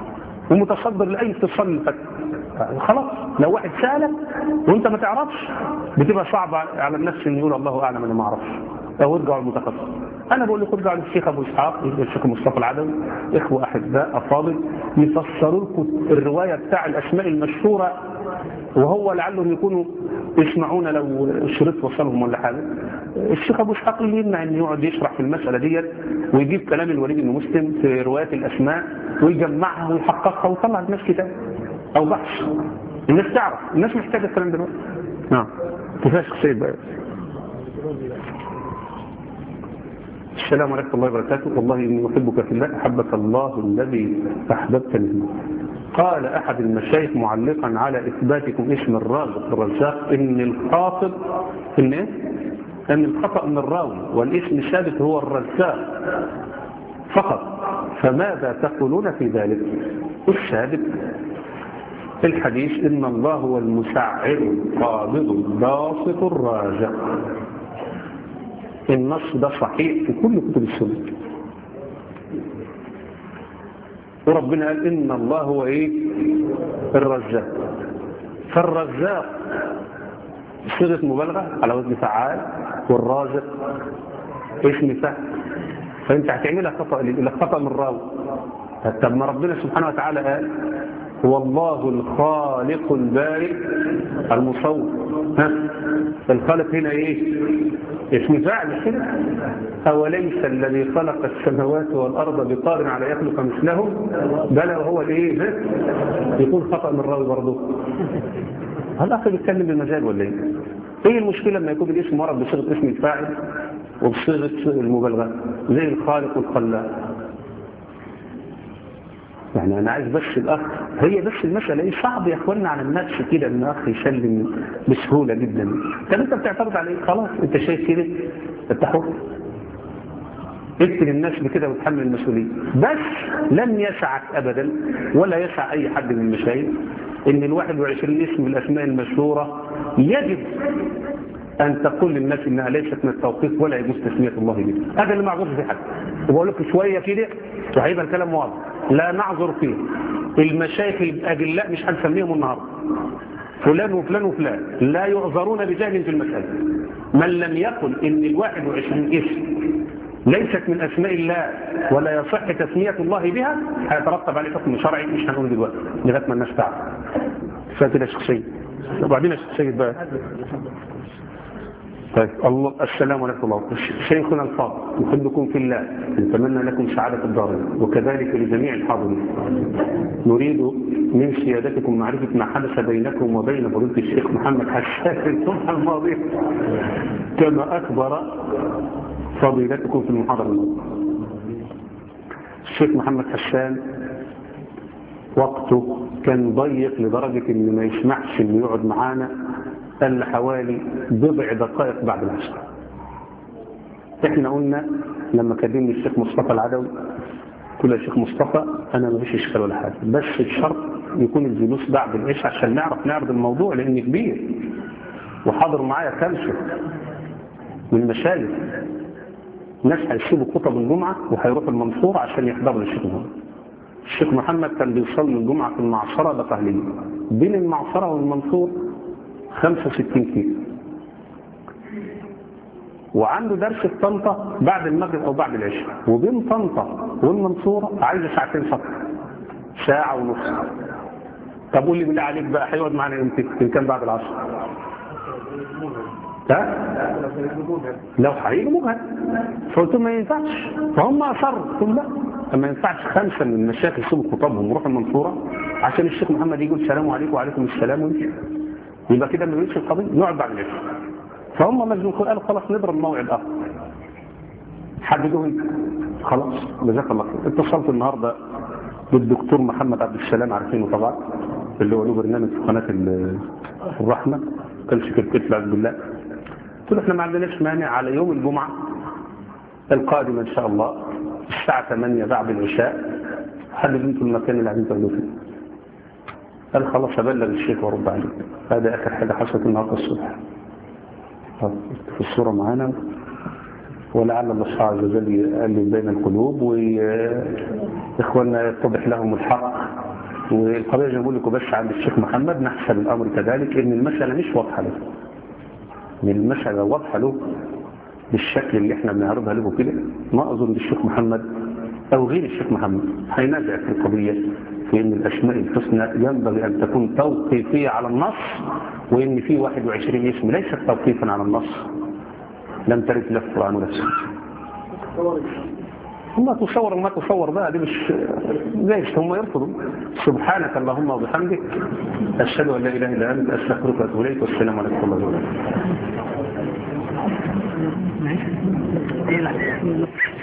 ومتصدر لأي اتصال للفتح خلاص لو واحد سألك وانت ما تعرفش بتبقى صعبة على النفس ان يقول الله اعلم انا ما اعرفش او ارجعوا للمتخصص انا بقول لكم ارجعوا للشيخ ابو اسحاق الشيخ مصطفى العدوي اخوه احباء افاضل يفسروا لكم الروايه بتاع الاسماء المشهوره وهو لعلهم يكونوا يسمعون لو شريط وصلهم ولا حاجه الشيخ ابو اسحاق اللي يمنع انه يقعد يشرح في المساله ديت ويجيب كلام الوليد بن مسلم في روايات الاسماء ويجمعها ويحققها ويطلع الناس كتاب او بحث الناس تعرف الناس محتاجه الكلام ده نعم كفايه شخصيه بقى السلام عليكم الله وبركاته والله إني أحبك في الله أحبك الله الذي أحببتني فيه قال أحد المشايخ معلقا على إثباتكم اسم الرازق الرزاق إن الخاطب إن إيه؟ أن الخطأ من الراوي والاسم الثابت هو الرزاق فقط فماذا تقولون في ذلك الثابت الحديث إن الله هو المسعر القابض الباسط الراجع النص ده صحيح في كل كتب السنة وربنا قال إن الله هو إيه الرزاق فالرزاق صيغة مبالغة على وزن فعال والرازق اسم فهم فانت هتعملها خطأ إلى خطأ من الراوي طب ما ربنا سبحانه وتعالى قال هو الله الخالق البارئ المصور ها الخالق هنا ايه اسم فاعل كده اوليس الذي خلق السماوات والارض بقادر على يخلق مثلهم بلى وهو الايه ده يكون خطا من الراوي برضه هل اخي بيتكلم بالمجال ولا ايه ايه المشكله لما يكون الاسم ورد بصيغه اسم الفاعل وبصيغه المبالغه زي الخالق والخلاق يعني انا عايز بس الاخ هي بس المسألة ايه صعب يا اخوانا على النفس كده ان الاخ يسلم بسهولة جدا طب انت بتعترض عليه خلاص انت شايف كده انت حر اقتل الناس بكده وتحمل المسؤولية بس لن يسعك ابدا ولا يسع اي حد من المشايخ ان الواحد وعشرين اسم من الاسماء المشهورة يجب أن تقول للناس إنها ليست من التوقيف ولا يجوز تسمية الله بها هذا اللي معروف في حد وبقول لكم شوية كده وهيبقى الكلام واضح لا نعذر فيه المشايخ الأجلاء مش هنسميهم النهاردة فلان وفلان وفلان لا يعذرون بجهل في المسألة من لم يقل إن الواحد وعشرين اسم ليست من أسماء الله ولا يصح تسمية الله بها هيترتب عليه حكم شرعي مش هنقول دلوقتي لغاية ما الناس تعرف فكده شخصية وبعدين شخصية بقى طيب الله السلام عليكم الله شيخنا الفاضل نحبكم في الله نتمنى لكم سعادة الدارين وكذلك لجميع الحاضرين نريد من سيادتكم معرفة ما حدث بينكم وبين فضيلة الشيخ محمد حسان الجمعة الماضية كما أخبر فضيلتكم في المحاضرة الماضية الشيخ محمد حسان وقته كان ضيق لدرجة ان ما يسمحش انه يقعد معانا الا حوالي بضع دقائق بعد العشاء احنا قلنا لما كلمني الشيخ مصطفى العدوي قلت له يا شيخ مصطفى انا ما فيش اشكال ولا حاجه بس الشرط يكون الجلوس بعد العشاء عشان نعرف نعرض الموضوع لان كبير وحاضر معايا خمسه من المشايخ ناس هيسيبوا خطب الجمعه وهيروحوا المنصوره عشان يحضروا الشيخ محمد الشيخ محمد كان بيصلي الجمعه في المعصره بقهليه بين المعصره والمنصور 65 كيلو وعنده درس في طنطا بعد المغرب او بعد العشاء وبين طنطا والمنصوره عايزه ساعتين سفر ساعه ونص طب قول لي بالله عليك بقى هيقعد معانا امتى ان كان بعد العصر ها لو هيجي مجهد فقلت ما ينفعش فهم اصروا قلت لا ما ينفعش خمسه من المشايخ يسيبوا خطابهم ويروحوا المنصوره عشان الشيخ محمد يقول السلام عليكم وعليكم السلام ويمشي يبقى كده ما بيقولش القضيه نقعد بعد العشاء فهم مجنون قالوا خلاص نضرب موعد اخر حددوه انت خلاص جزاك الله خير اتصلت النهارده بالدكتور محمد عبد السلام عارفينه طبعا اللي هو له برنامج في قناه الرحمه كان سكرتير العبد بالله قلت له احنا ما عندناش مانع على يوم الجمعه القادم ان شاء الله الساعه 8 بعد العشاء حددوا انتم المكان اللي عايزين تاخدوه فيه قال خلاص ابلغ الشيخ وارد عليه هذا اخر حاجه حصلت النهارده الصبح في الصوره معانا ولعل الله سبحانه عز وجل يؤلف بين القلوب واخواننا يتضح لهم الحق والقضية زي ما بقول لكم بس عند الشيخ محمد نحسب الأمر كذلك إن المسألة مش واضحة له إن المسألة واضحة له بالشكل اللي احنا بنعرضها له كده ما أظن الشيخ محمد أو غير الشيخ محمد هينازع في القضية في أن الأسماء الحسنى ينبغي أن تكون توقيفية على النص وأن في 21 اسم ليست توقيفا على النص لم ترد لا في القرآن ولا في السنة ما تصور ما تصور بقى دي مش ليش هم يرفضوا سبحانك اللهم وبحمدك أشهد أن لا إله إلا أنت أستغفرك وأتوب إليك والسلام عليكم ورحمة الله وبركاته